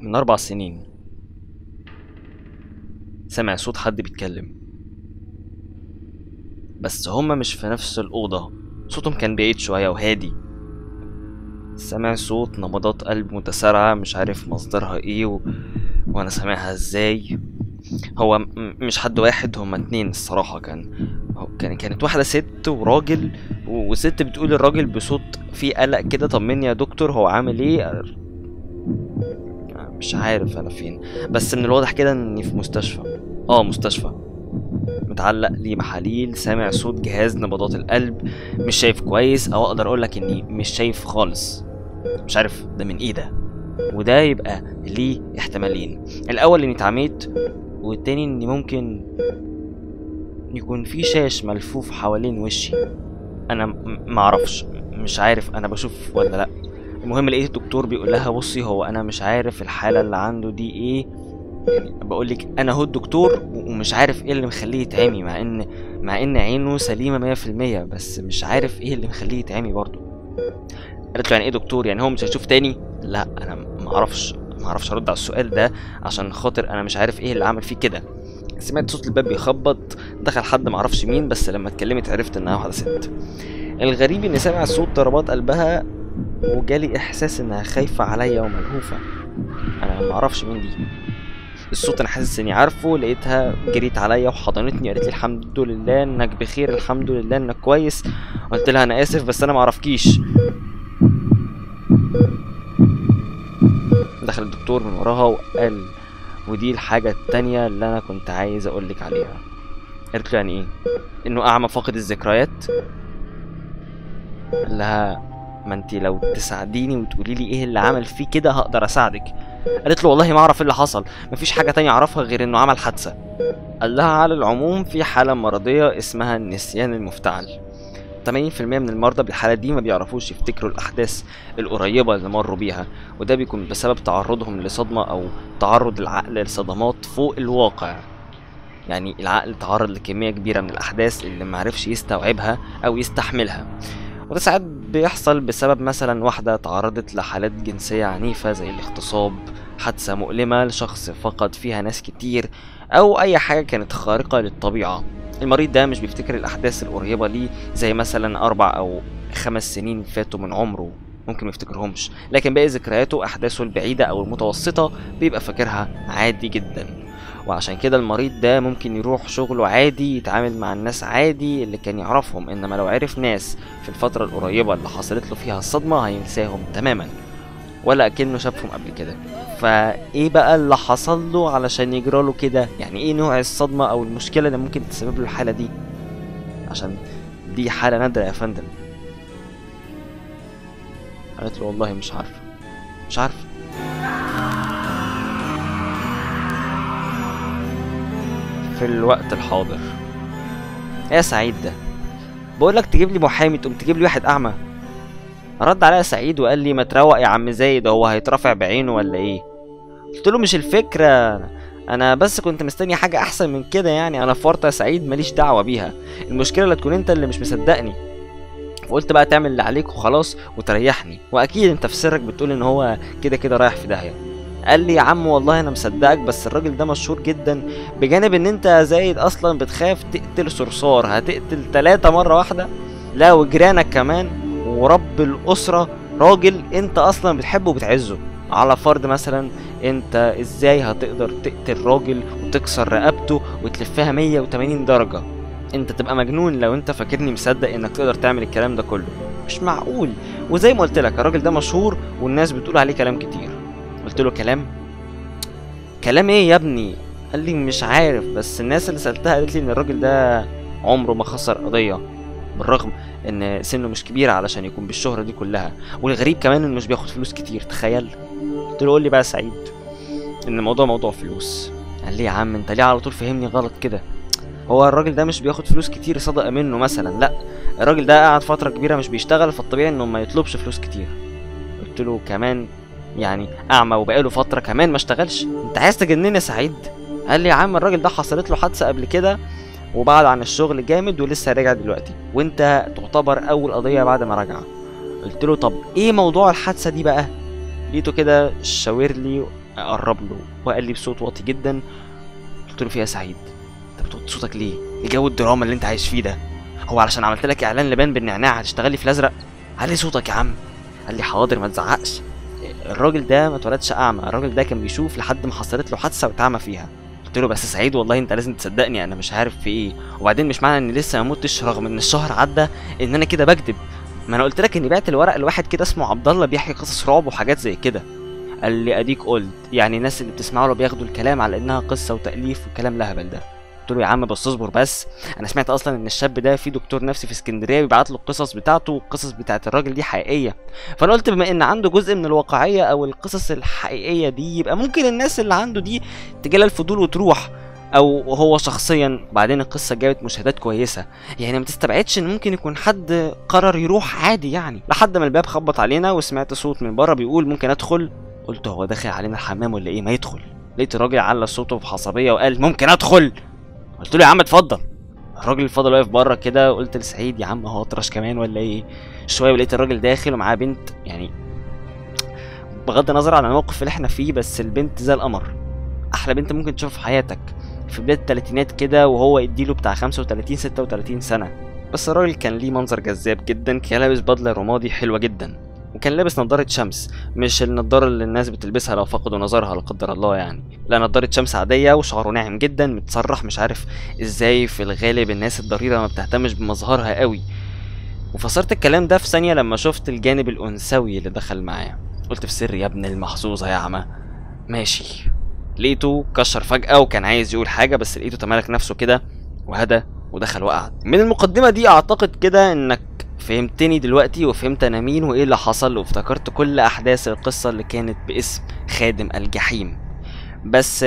من أربع سنين سمع صوت حد بيتكلم بس هما مش في نفس الأوضة صوتهم كان بعيد شوية وهادي سمع صوت نبضات قلب متسارعة مش عارف مصدرها ايه و... وانا سامعها ازاي هو م- مش حد واحد هما اتنين الصراحة كان هو كان كانت واحدة ست وراجل و- وست بتقول الراجل بصوت فيه قلق كده طمني يا دكتور هو عامل ايه مش عارف انا فين بس من الواضح كده اني في مستشفى اه مستشفى متعلق لي محاليل سامع صوت جهاز نبضات القلب مش شايف كويس او اقدر اقولك اني مش شايف خالص مش عارف ده من ايه ده وده يبقى ليه احتمالين الاول اني اتعميت والتاني اني ممكن يكون في شاش ملفوف حوالين وشي انا م- معرفش مش عارف انا بشوف ولا لا المهم لقيت الدكتور بيقول لها بصي هو انا مش عارف الحاله اللي عنده دي ايه يعني بقول لك انا هو الدكتور ومش عارف ايه اللي مخليه يتعمي مع ان مع ان عينه سليمه 100% بس مش عارف ايه اللي مخليه يتعمي برضه قالت له يعني ايه دكتور يعني هو مش هيشوف تاني لا انا ما اعرفش ما اعرفش ارد على السؤال ده عشان خاطر انا مش عارف ايه اللي عمل فيه كده سمعت صوت الباب بيخبط دخل حد معرفش مين بس لما اتكلمت عرفت انها واحده ست الغريب اني سامع صوت ضربات قلبها وجالي احساس انها خايفه عليا وملهوفه انا معرفش مين دي الصوت انا حاسس اني عارفه لقيتها جريت عليا وحضنتني قالت لي الحمد لله انك بخير الحمد لله انك كويس قلت لها انا اسف بس انا معرفكيش دخل الدكتور من وراها وقال ودي الحاجة التانية اللي أنا كنت عايز أقولك عليها قالت له يعني إيه؟ إنه أعمى فاقد الذكريات؟ قال لها ما انت لو تساعديني وتقولي لي ايه اللي عمل فيه كده هقدر اساعدك قالت له والله ما اعرف ايه اللي حصل مفيش حاجه تانية اعرفها غير انه عمل حادثه قال لها على العموم في حاله مرضيه اسمها النسيان المفتعل 80% من المرضى بالحالة دي ما بيعرفوش يفتكروا الأحداث القريبة اللي مروا بيها وده بيكون بسبب تعرضهم لصدمة أو تعرض العقل لصدمات فوق الواقع يعني العقل تعرض لكمية كبيرة من الأحداث اللي معرفش يستوعبها أو يستحملها وده ساعات بيحصل بسبب مثلا واحدة تعرضت لحالات جنسية عنيفة زي الاغتصاب حادثة مؤلمة لشخص فقد فيها ناس كتير أو أي حاجة كانت خارقة للطبيعة المريض ده مش بيفتكر الأحداث القريبة ليه زي مثلا أربع أو خمس سنين فاتوا من عمره ممكن ما يفتكرهمش لكن باقي ذكرياته أحداثه البعيدة أو المتوسطة بيبقى فاكرها عادي جدا وعشان كده المريض ده ممكن يروح شغله عادي يتعامل مع الناس عادي اللي كان يعرفهم انما لو عرف ناس في الفترة القريبة اللي حصلت له فيها الصدمة هينساهم تماما ولا كأنه شافهم قبل كده فايه بقى اللي حصل له علشان يجرى له كده يعني ايه نوع الصدمة او المشكلة اللي ممكن تسبب له الحالة دي عشان دي حالة نادرة يا فندم قالت له والله مش عارفة مش عارفة في الوقت الحاضر يا سعيد ده بقولك تجيب لي محامي تقوم تجيب لي واحد اعمى رد عليا سعيد وقال لي ما تروق يا عم زايد هو هيترافع بعينه ولا ايه قلت له مش الفكره انا بس كنت مستني حاجه احسن من كده يعني انا في ورطه يا سعيد ماليش دعوه بيها المشكله لا تكون انت اللي مش مصدقني فقلت بقى تعمل اللي عليك وخلاص وتريحني واكيد انت في سرك بتقول ان هو كده كده رايح في داهيه قال لي يا عم والله انا مصدقك بس الراجل ده مشهور جدا بجانب ان انت يا زايد اصلا بتخاف تقتل صرصار هتقتل ثلاثة مرة واحدة لا وجيرانك كمان ورب الأسرة راجل انت اصلا بتحبه وبتعزه على فرض مثلا انت ازاي هتقدر تقتل راجل وتكسر رقبته وتلفها 180 درجة انت تبقى مجنون لو انت فاكرني مصدق انك تقدر تعمل الكلام ده كله مش معقول وزي ما قلت لك الراجل ده مشهور والناس بتقول عليه كلام كتير قلت له كلام كلام ايه يا ابني قال لي مش عارف بس الناس اللي سالتها قالت لي ان الراجل ده عمره ما خسر قضيه بالرغم ان سنه مش كبير علشان يكون بالشهره دي كلها والغريب كمان انه مش بياخد فلوس كتير تخيل قلت له قول لي بقى يا سعيد ان الموضوع موضوع فلوس قال لي يا عم انت ليه على طول فهمني غلط كده هو الراجل ده مش بياخد فلوس كتير صدق منه مثلا لا الراجل ده قعد فتره كبيره مش بيشتغل فالطبيعي انه ما يطلبش فلوس كتير قلت له كمان يعني اعمى وبقاله فتره كمان ما اشتغلش انت عايز تجنني يا سعيد قال لي يا عم الراجل ده حصلت له حادثه قبل كده وبعد عن الشغل جامد ولسه راجع دلوقتي وانت تعتبر اول قضيه بعد ما رجع قلت له طب ايه موضوع الحادثه دي بقى لقيته كده شاور لي اقرب له وقال لي بصوت واطي جدا قلت له في إيه يا سعيد انت بتوطي صوتك ليه ايه جو الدراما اللي انت عايش فيه ده هو علشان عملت لك اعلان لبان بالنعناع هتشتغلي في الازرق علي صوتك يا عم قال لي حاضر ما تزعقش الراجل ده ما اتولدش اعمى الراجل ده كان بيشوف لحد ما حصلت له حادثه واتعمى فيها قلت له بس سعيد والله انت لازم تصدقني انا مش عارف في ايه وبعدين مش معنى اني لسه ما متش رغم ان الشهر عدى ان انا كده بكذب ما انا قلت لك اني بعت الورق لواحد كده اسمه عبد الله بيحكي قصص رعب وحاجات زي كده قال لي اديك قلت يعني الناس اللي بتسمعه له بياخدوا الكلام على انها قصه وتاليف وكلام الهبل ده قلت له يا عم بس اصبر بس انا سمعت اصلا ان الشاب ده في دكتور نفسي في اسكندريه بيبعت له القصص بتاعته والقصص بتاعت الراجل دي حقيقيه فانا قلت بما ان عنده جزء من الواقعيه او القصص الحقيقيه دي يبقى ممكن الناس اللي عنده دي تجيلها الفضول وتروح او هو شخصيا بعدين القصه جابت مشاهدات كويسه يعني ما تستبعدش ان ممكن يكون حد قرر يروح عادي يعني لحد ما الباب خبط علينا وسمعت صوت من بره بيقول ممكن ادخل قلت هو داخل علينا الحمام ولا ايه ما يدخل لقيت الراجل على صوته بعصبيه وقال ممكن ادخل قلت له يا عم اتفضل الراجل فضل واقف بره كده وقلت لسعيد يا عم هو اطرش كمان ولا ايه شويه ولقيت الراجل داخل ومعاه بنت يعني بغض النظر عن الموقف اللي احنا فيه بس البنت زي القمر احلى بنت ممكن تشوفها في حياتك في بدايه الثلاثينات كده وهو يديله بتاع 35 36 سنه بس الراجل كان ليه منظر جذاب جدا كان لابس بدله رمادي حلوه جدا وكان لابس نضارة شمس مش النضارة اللي الناس بتلبسها لو فقدوا نظرها لا قدر الله يعني لا نضارة شمس عادية وشعره ناعم جدا متسرح مش عارف ازاي في الغالب الناس الضريرة ما بتهتمش بمظهرها قوي وفسرت الكلام ده في ثانية لما شفت الجانب الأنثوي اللي دخل معاه قلت في سر يا ابن المحظوظة يا عمى ماشي لقيته كشر فجأة وكان عايز يقول حاجة بس لقيته تمالك نفسه كده وهدى ودخل وقعد من المقدمة دي أعتقد كده إنك فهمتني دلوقتي وفهمت أنا مين وإيه اللي حصل وافتكرت كل أحداث القصة اللي كانت باسم خادم الجحيم بس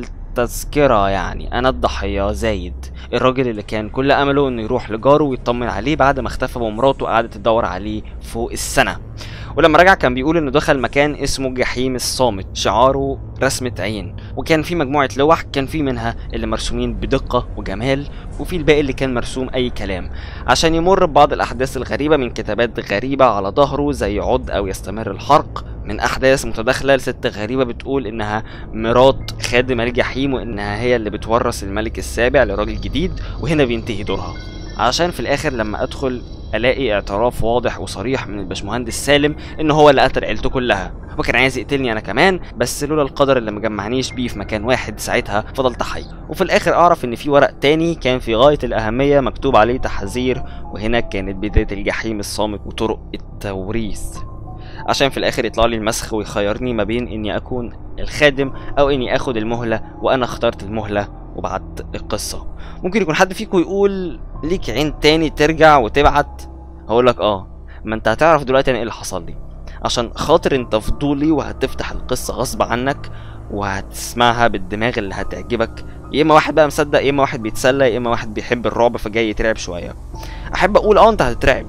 للتذكرة يعني أنا الضحية زايد الراجل اللي كان كل أمله إنه يروح لجاره ويطمن عليه بعد ما اختفى ومراته قعدت تدور عليه فوق السنة ولما رجع كان بيقول انه دخل مكان اسمه جحيم الصامت شعاره رسمة عين وكان في مجموعة لوح كان في منها اللي مرسومين بدقة وجمال وفي الباقي اللي كان مرسوم اي كلام عشان يمر ببعض الاحداث الغريبة من كتابات غريبة على ظهره زي عد او يستمر الحرق من احداث متداخله لست غريبه بتقول انها مرات خادم الجحيم وانها هي اللي بتورث الملك السابع لراجل جديد وهنا بينتهي دورها عشان في الاخر لما ادخل الاقي اعتراف واضح وصريح من الباشمهندس سالم ان هو اللي قتل عيلته كلها وكان عايز يقتلني انا كمان بس لولا القدر اللي مجمعنيش بيه في مكان واحد ساعتها فضلت حي وفي الاخر اعرف ان في ورق تاني كان في غايه الاهميه مكتوب عليه تحذير وهنا كانت بدايه الجحيم الصامت وطرق التوريث عشان في الاخر يطلع لي المسخ ويخيرني ما بين اني اكون الخادم او اني اخد المهله وانا اخترت المهله وبعت القصه ممكن يكون حد فيكم يقول ليك عين تاني ترجع وتبعت هقول لك اه ما انت هتعرف دلوقتي انا ايه اللي حصل لي عشان خاطر انت فضولي وهتفتح القصه غصب عنك وهتسمعها بالدماغ اللي هتعجبك يا اما واحد بقى مصدق يا اما واحد بيتسلى يا اما واحد بيحب الرعب فجاي يترعب شويه احب اقول اه انت هتترعب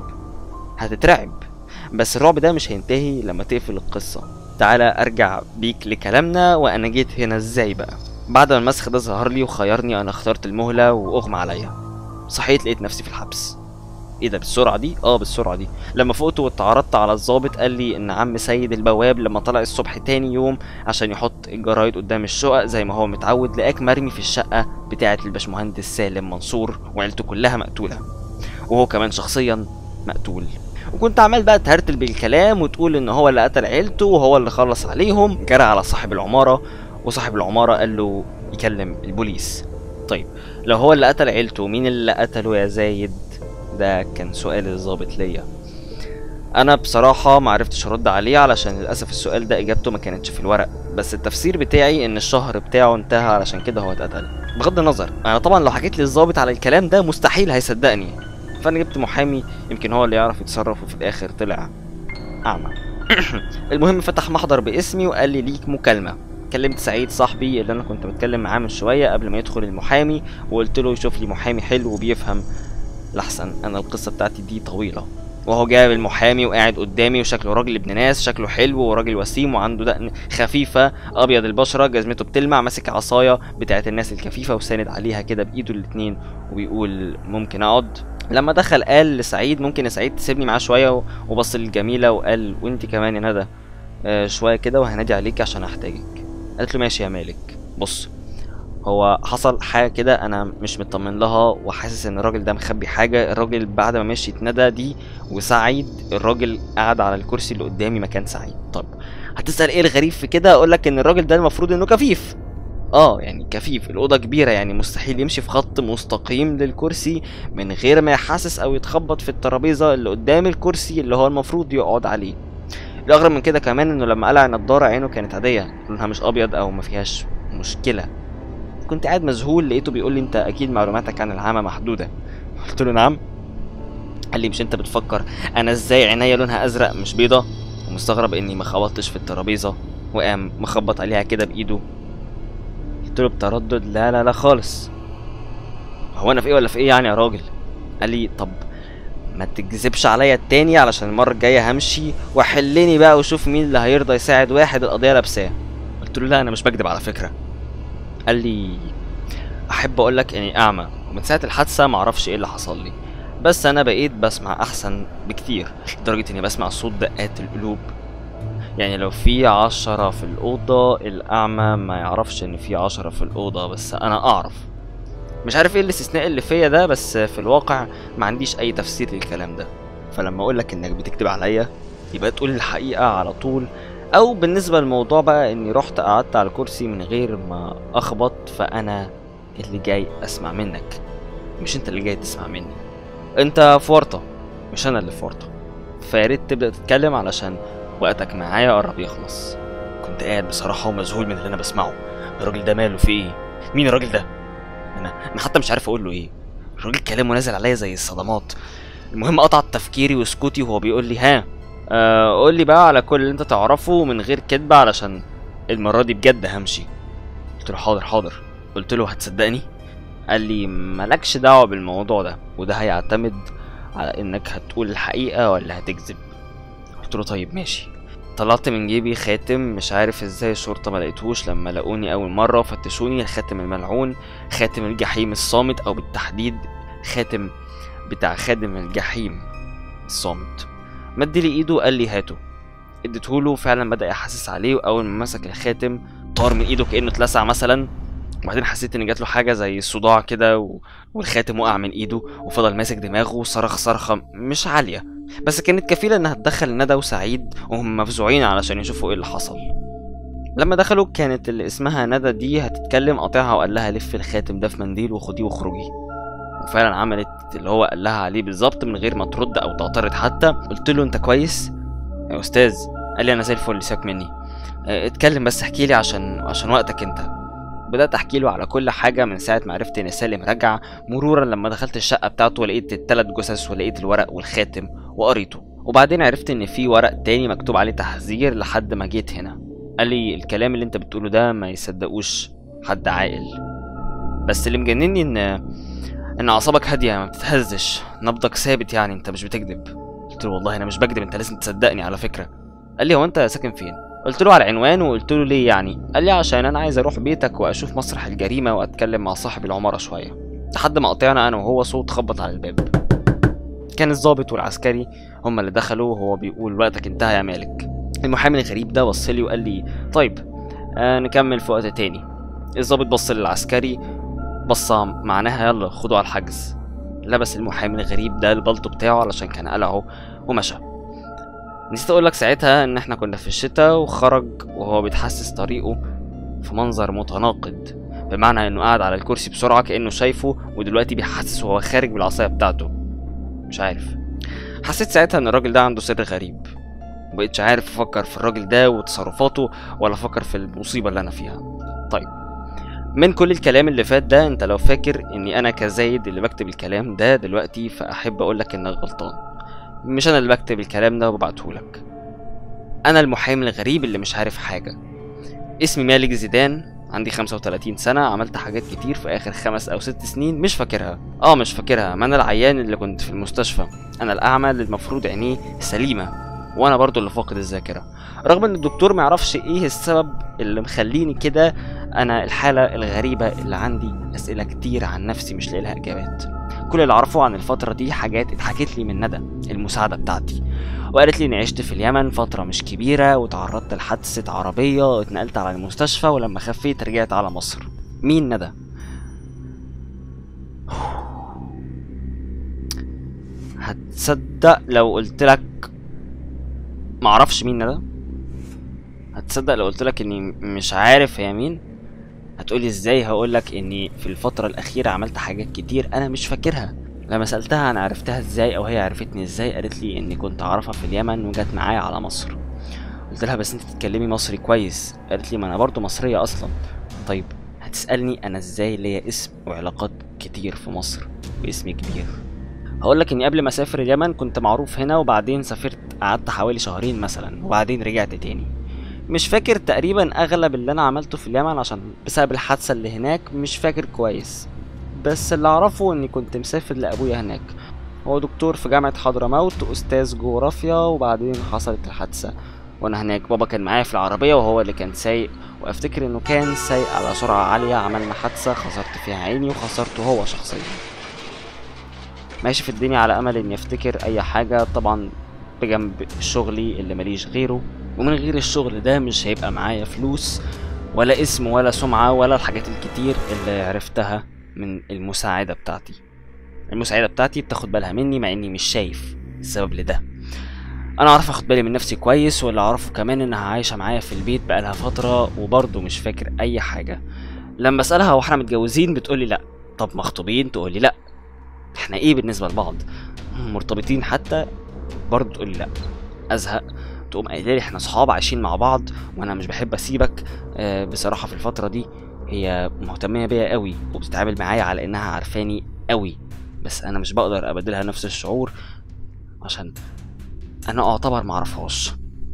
هتترعب بس الرعب ده مش هينتهي لما تقفل القصه تعالى ارجع بيك لكلامنا وانا جيت هنا ازاي بقى بعد ما المسخ ده ظهر لي وخيرني انا اخترت المهله واغمى عليا صحيت لقيت نفسي في الحبس ايه ده بالسرعه دي اه بالسرعه دي لما فقت واتعرضت على الضابط قال لي ان عم سيد البواب لما طلع الصبح تاني يوم عشان يحط الجرايد قدام الشقق زي ما هو متعود لقاك مرمي في الشقه بتاعه الباشمهندس سالم منصور وعيلته كلها مقتوله وهو كمان شخصيا مقتول وكنت عمال بقى تهرتل بالكلام وتقول ان هو اللي قتل عيلته وهو اللي خلص عليهم جرى على صاحب العماره وصاحب العماره قال له يكلم البوليس طيب لو هو اللي قتل عيلته مين اللي قتله يا زايد ده كان سؤال الظابط ليا انا بصراحة ما عرفتش ارد عليه علشان للاسف السؤال ده اجابته ما كانتش في الورق بس التفسير بتاعي ان الشهر بتاعه انتهى علشان كده هو اتقتل بغض النظر انا طبعا لو حكيت للظابط على الكلام ده مستحيل هيصدقني فانا جبت محامي يمكن هو اللي يعرف يتصرف وفي الاخر طلع اعمى المهم فتح محضر باسمي وقال لي ليك مكالمة كلمت سعيد صاحبي اللي انا كنت بتكلم معاه من شويه قبل ما يدخل المحامي وقلت له يشوف لي محامي حلو وبيفهم لحسن انا القصه بتاعتي دي طويله وهو جايب المحامي وقاعد قدامي وشكله راجل ابن ناس شكله حلو وراجل وسيم وعنده دقن خفيفه ابيض البشره جزمته بتلمع ماسك عصايه بتاعت الناس الكفيفه وساند عليها كده بايده الاتنين وبيقول ممكن اقعد لما دخل قال لسعيد ممكن يا سعيد تسيبني معاه شويه وبص للجميله وقال وانت كمان يا ندى آه شويه كده وهنادي عليك عشان احتاجك قالت له ماشي يا مالك بص هو حصل حاجه كده انا مش مطمن لها وحاسس ان الراجل ده مخبي حاجه الراجل بعد ما مشيت ندى دي وسعيد الراجل قعد على الكرسي اللي قدامي مكان سعيد طب هتسال ايه الغريب في كده اقول لك ان الراجل ده المفروض انه كفيف اه يعني كفيف الاوضه كبيره يعني مستحيل يمشي في خط مستقيم للكرسي من غير ما يحسس او يتخبط في الترابيزه اللي قدام الكرسي اللي هو المفروض يقعد عليه الاغرب من كده كمان انه لما قلع النضاره عينه كانت عاديه لونها مش ابيض او ما فيهاش مشكله كنت قاعد مذهول لقيته بيقول لي انت اكيد معلوماتك عن العامه محدوده قلت له نعم قال لي مش انت بتفكر انا ازاي عينيا لونها ازرق مش بيضه ومستغرب اني ما خبطتش في الترابيزه وقام مخبط عليها كده بايده قلت له بتردد لا لا لا خالص هو انا في ايه ولا في ايه يعني يا راجل قال لي طب ما تكذبش عليا التاني علشان المره الجايه همشي وحلني بقى وشوف مين اللي هيرضى يساعد واحد القضيه لابساه قلت له لا انا مش بكذب على فكره قال لي احب اقول لك اني اعمى ومن ساعه الحادثه معرفش ايه اللي حصل لي بس انا بقيت بسمع احسن بكتير لدرجه اني بسمع صوت دقات القلوب يعني لو في عشرة في الأوضة الأعمى ما يعرفش إن في عشرة في الأوضة بس أنا أعرف مش عارف ايه الاستثناء اللي فيا ده بس في الواقع ما عنديش أي تفسير للكلام ده فلما أقولك إنك بتكتب عليا يبقى تقول الحقيقة على طول أو بالنسبة للموضوع بقى إني رحت قعدت على الكرسي من غير ما أخبط فأنا اللي جاي أسمع منك مش أنت اللي جاي تسمع مني أنت في ورطة مش أنا اللي في ورطة فياريت تبدأ تتكلم علشان وقتك معايا قرب يخلص كنت قاعد بصراحة ومذهول من اللي أنا بسمعه الراجل ده ماله في إيه؟ مين الراجل ده؟ أنا أنا حتى مش عارف أقول له إيه الراجل كلامه نازل عليا زي الصدمات المهم قطع تفكيري وسكوتي وهو بيقول لي ها آه قول لي بقى على كل اللي انت تعرفه من غير كدبة علشان المرة دي بجد همشي قلت له حاضر حاضر قلت له هتصدقني قال لي مالكش دعوة بالموضوع ده وده هيعتمد على انك هتقول الحقيقة ولا هتكذب قلت له طيب ماشي طلعت من جيبي خاتم مش عارف ازاي الشرطة ما لقيتهوش لما لقوني أول مرة فتشوني الخاتم الملعون خاتم الجحيم الصامت أو بالتحديد خاتم بتاع خادم الجحيم الصامت مد لي ايده وقال لي هاته اديتهوله فعلا بدأ يحسس عليه وأول ما مسك الخاتم طار من ايده كأنه اتلسع مثلا وبعدين حسيت ان جات له حاجه زي الصداع كده و... والخاتم وقع من ايده وفضل ماسك دماغه وصرخ صرخه مش عاليه بس كانت كفيله انها تدخل ندى وسعيد وهم مفزوعين علشان يشوفوا ايه اللي حصل لما دخلوا كانت اللي اسمها ندى دي هتتكلم قاطعها وقال لها لف الخاتم ده في منديل وخديه واخرجي وفعلا عملت اللي هو قال لها عليه بالظبط من غير ما ترد او تعترض حتى قلت له انت كويس يا استاذ قال لي انا زي الفل سيبك مني اه، اتكلم بس احكي لي عشان عشان وقتك انت بدأت أحكي له على كل حاجة من ساعة ما عرفت إن سالم رجع مرورا لما دخلت الشقة بتاعته ولقيت التلات جثث ولقيت الورق والخاتم وقريته وبعدين عرفت إن في ورق تاني مكتوب عليه تحذير لحد ما جيت هنا قال لي الكلام اللي أنت بتقوله ده ما يصدقوش حد عاقل بس اللي مجنني إن إن أعصابك هادية ما بتتهزش نبضك ثابت يعني أنت مش بتكذب قلت له والله أنا مش بكذب أنت لازم تصدقني على فكرة قال لي هو أنت ساكن فين قلت له على العنوان وقلت له ليه يعني قال لي عشان انا عايز اروح بيتك واشوف مسرح الجريمه واتكلم مع صاحب العماره شويه لحد ما قطعنا انا وهو صوت خبط على الباب كان الضابط والعسكري هما اللي دخلوا وهو بيقول وقتك انتهى يا مالك المحامي الغريب ده بص لي وقال لي طيب آه نكمل في وقت تاني الضابط بص للعسكري بصة معناها يلا خدوا على الحجز لبس المحامي الغريب ده البلطو بتاعه علشان كان قلعه ومشى نسيت اقول لك ساعتها ان احنا كنا في الشتاء وخرج وهو بيتحسس طريقه في منظر متناقض بمعنى انه قاعد على الكرسي بسرعه كانه شايفه ودلوقتي بيحسس وهو خارج بالعصايه بتاعته مش عارف حسيت ساعتها ان الراجل ده عنده سر غريب مبقتش عارف افكر في الراجل ده وتصرفاته ولا افكر في المصيبه اللي انا فيها طيب من كل الكلام اللي فات ده انت لو فاكر اني انا كزايد اللي بكتب الكلام ده دلوقتي فاحب اقولك انك غلطان مش انا اللي بكتب الكلام ده وببعتهولك انا المحامي الغريب اللي مش عارف حاجه اسمي مالك زيدان عندي 35 سنة عملت حاجات كتير في آخر خمس أو ست سنين مش فاكرها اه مش فاكرها ما أنا العيان اللي كنت في المستشفى أنا الأعمى اللي المفروض عينيه سليمة وأنا برضو اللي فاقد الذاكرة رغم إن الدكتور معرفش إيه السبب اللي مخليني كده أنا الحالة الغريبة اللي عندي أسئلة كتير عن نفسي مش لاقي لها إجابات كل اللي اعرفه عن الفتره دي حاجات اتحكت لي من ندى المساعده بتاعتي وقالت لي اني عشت في اليمن فتره مش كبيره وتعرضت لحادثه عربيه واتنقلت على المستشفى ولما خفيت رجعت على مصر مين ندى هتصدق لو قلت لك معرفش مين ندى هتصدق لو قلت لك اني مش عارف هي مين هتقولي ازاي هقولك اني في الفترة الأخيرة عملت حاجات كتير أنا مش فاكرها لما سألتها أنا عرفتها ازاي أو هي عرفتني ازاي قالت لي إني كنت أعرفها في اليمن وجت معايا على مصر قلت لها بس انت تتكلمي مصري كويس قالت لي ما أنا برضو مصرية أصلا طيب هتسألني أنا ازاي ليا اسم وعلاقات كتير في مصر واسمي كبير هقولك إني قبل ما أسافر اليمن كنت معروف هنا وبعدين سافرت قعدت حوالي شهرين مثلا وبعدين رجعت تاني مش فاكر تقريبا اغلب اللي انا عملته في اليمن عشان بسبب الحادثه اللي هناك مش فاكر كويس بس اللي اعرفه اني كنت مسافر لابويا هناك هو دكتور في جامعه حضرموت واستاذ جغرافيا وبعدين حصلت الحادثه وانا هناك بابا كان معايا في العربيه وهو اللي كان سايق وافتكر انه كان سايق على سرعه عاليه عملنا حادثه خسرت فيها عيني وخسرته هو شخصيا ماشي في الدنيا على امل اني افتكر اي حاجه طبعا بجنب شغلي اللي ماليش غيره ومن غير الشغل ده مش هيبقى معايا فلوس ولا اسم ولا سمعة ولا الحاجات الكتير اللي عرفتها من المساعدة بتاعتي المساعدة بتاعتي بتاخد بالها مني مع اني مش شايف السبب لده انا اعرف اخد بالي من نفسي كويس واللي اعرفه كمان انها عايشة معايا في البيت بقالها فترة وبرضه مش فاكر اي حاجة لما بسألها هو احنا متجوزين بتقولي لا طب مخطوبين تقولي لا احنا ايه بالنسبة لبعض مرتبطين حتى برضه تقولي لا ازهق تقوم قايله لي احنا اصحاب عايشين مع بعض وانا مش بحب اسيبك آه بصراحه في الفتره دي هي مهتميه بيا قوي وبتتعامل معايا على انها عارفاني قوي بس انا مش بقدر ابادلها نفس الشعور عشان انا اعتبر معرفهاش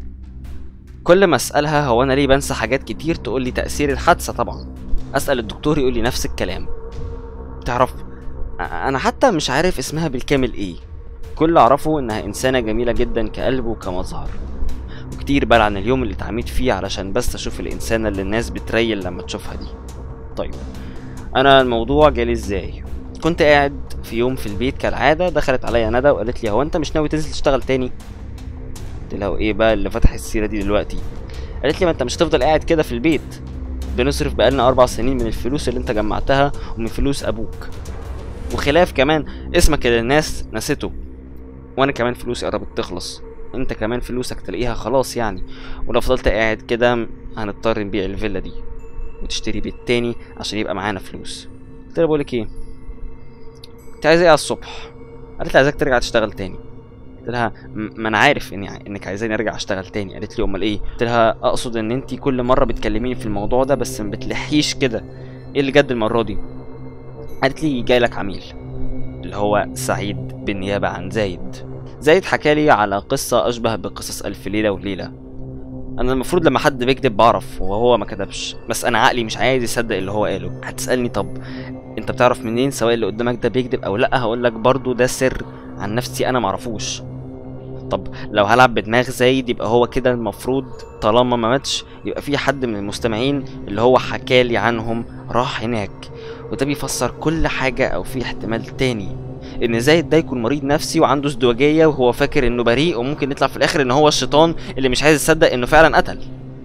كل ما اسالها هو انا ليه بنسى حاجات كتير تقول لي تاثير الحادثه طبعا اسال الدكتور يقول لي نفس الكلام تعرف انا حتى مش عارف اسمها بالكامل ايه كل اللي اعرفه انها انسانه جميله جدا كقلب وكمظهر وكتير بقى عن اليوم اللي اتعميت فيه علشان بس اشوف الانسانه اللي الناس بتريل لما تشوفها دي طيب انا الموضوع جالي ازاي كنت قاعد في يوم في البيت كالعاده دخلت عليا ندى وقالت لي هو انت مش ناوي تنزل تشتغل تاني قلت لها ايه بقى اللي فتح السيره دي دلوقتي قالت لي ما انت مش هتفضل قاعد كده في البيت بنصرف بقالنا اربع سنين من الفلوس اللي انت جمعتها ومن فلوس ابوك وخلاف كمان اسمك اللي الناس نسيته وانا كمان فلوسي قربت تخلص انت كمان فلوسك تلاقيها خلاص يعني ولو فضلت قاعد كده هنضطر نبيع الفيلا دي وتشتري بيت تاني عشان يبقى معانا فلوس قلت لها بقولك ايه انت عايزه ايه على الصبح قالت لي عايزاك ترجع تشتغل تاني قلت لها ما انا عارف اني انك عايزاني ارجع اشتغل تاني قالت لي امال ايه قلت لها اقصد ان انت كل مره بتكلميني في الموضوع ده بس ما بتلحيش كده ايه اللي جد المره دي قالت لي جاي لك عميل اللي هو سعيد بالنيابه عن زايد زايد حكالي على قصة أشبه بقصص ألف ليلة وليلة أنا المفروض لما حد بيكذب بعرف وهو ما كذبش بس أنا عقلي مش عايز يصدق اللي هو قاله هتسألني طب أنت بتعرف منين سواء اللي قدامك ده بيكذب أو لأ هقولك برضو ده سر عن نفسي أنا معرفوش طب لو هلعب بدماغ زايد يبقى هو كده المفروض طالما ما ماتش يبقى في حد من المستمعين اللي هو حكالي عنهم راح هناك وده بيفسر كل حاجة أو في احتمال تاني ان زايد ده يكون مريض نفسي وعنده ازدواجيه وهو فاكر انه بريء وممكن يطلع في الاخر ان هو الشيطان اللي مش عايز يصدق انه فعلا قتل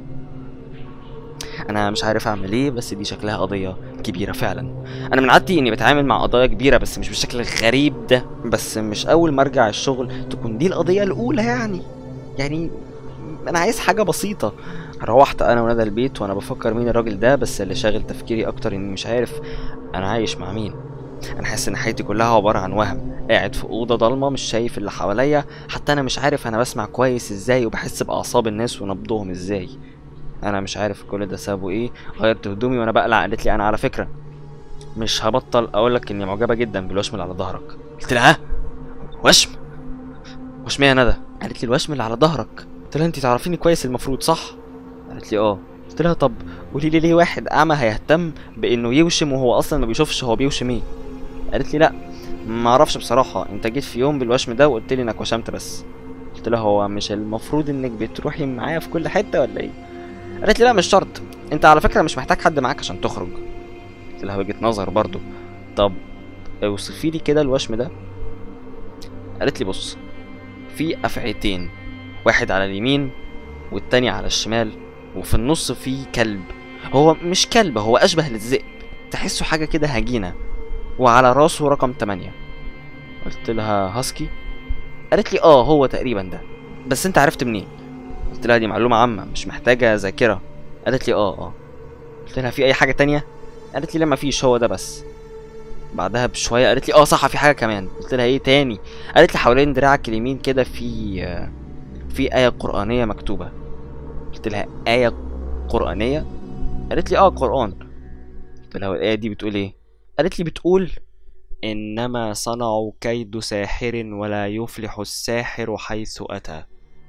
انا مش عارف اعمل ايه بس دي شكلها قضيه كبيره فعلا انا من عادتي اني بتعامل مع قضايا كبيره بس مش بالشكل الغريب ده بس مش اول ما ارجع الشغل تكون دي القضيه الاولى يعني يعني انا عايز حاجه بسيطه روحت انا وندى البيت وانا بفكر مين الراجل ده بس اللي شاغل تفكيري اكتر اني مش عارف انا عايش مع مين انا حاسس ان حياتي كلها عباره عن وهم قاعد في اوضه ضلمه مش شايف اللي حواليا حتى انا مش عارف انا بسمع كويس ازاي وبحس باعصاب الناس ونبضهم ازاي انا مش عارف كل ده سببه ايه غيرت هدومي وانا بقلع قالت لي انا على فكره مش هبطل اقولك اني معجبه جدا بالوشم اللي على ظهرك قلت لها وشم وشم يا ندى قالت لي الوشم اللي على ظهرك قلت لها انت تعرفيني كويس المفروض صح قالت لي اه قلت لها طب قولي لي ليه واحد اعمى هيهتم بانه يوشم وهو اصلا ما بيشوفش هو بيوشم ايه قالت لي لا ما اعرفش بصراحه انت جيت في يوم بالوشم ده وقلت لي انك وشمت بس قلت لها هو مش المفروض انك بتروحي معايا في كل حته ولا ايه قالت لي لا مش شرط انت على فكره مش محتاج حد معاك عشان تخرج قلت لها وجهه نظر برضو طب اوصفي لي كده الوشم ده قالت لي بص في افعيتين واحد على اليمين والتاني على الشمال وفي النص في كلب هو مش كلب هو اشبه للذئب تحسه حاجه كده هجينه وعلى راسه رقم 8 قلت لها هاسكي قالت لي اه هو تقريبا ده بس انت عرفت منين قلت لها دي معلومه عامه مش محتاجه ذاكره قالت لي اه اه قلت لها في اي حاجه تانية قالت لي لا مفيش هو ده بس بعدها بشويه قالت لي اه صح في حاجه كمان قلت لها ايه تاني قالت لي حوالين دراعك اليمين كده في في ايه قرانيه مكتوبه قلت لها ايه قرانيه قالت لي اه قران قلت لها الايه دي بتقول ايه قالت لي بتقول انما صنعوا كيد ساحر ولا يفلح الساحر حيث اتى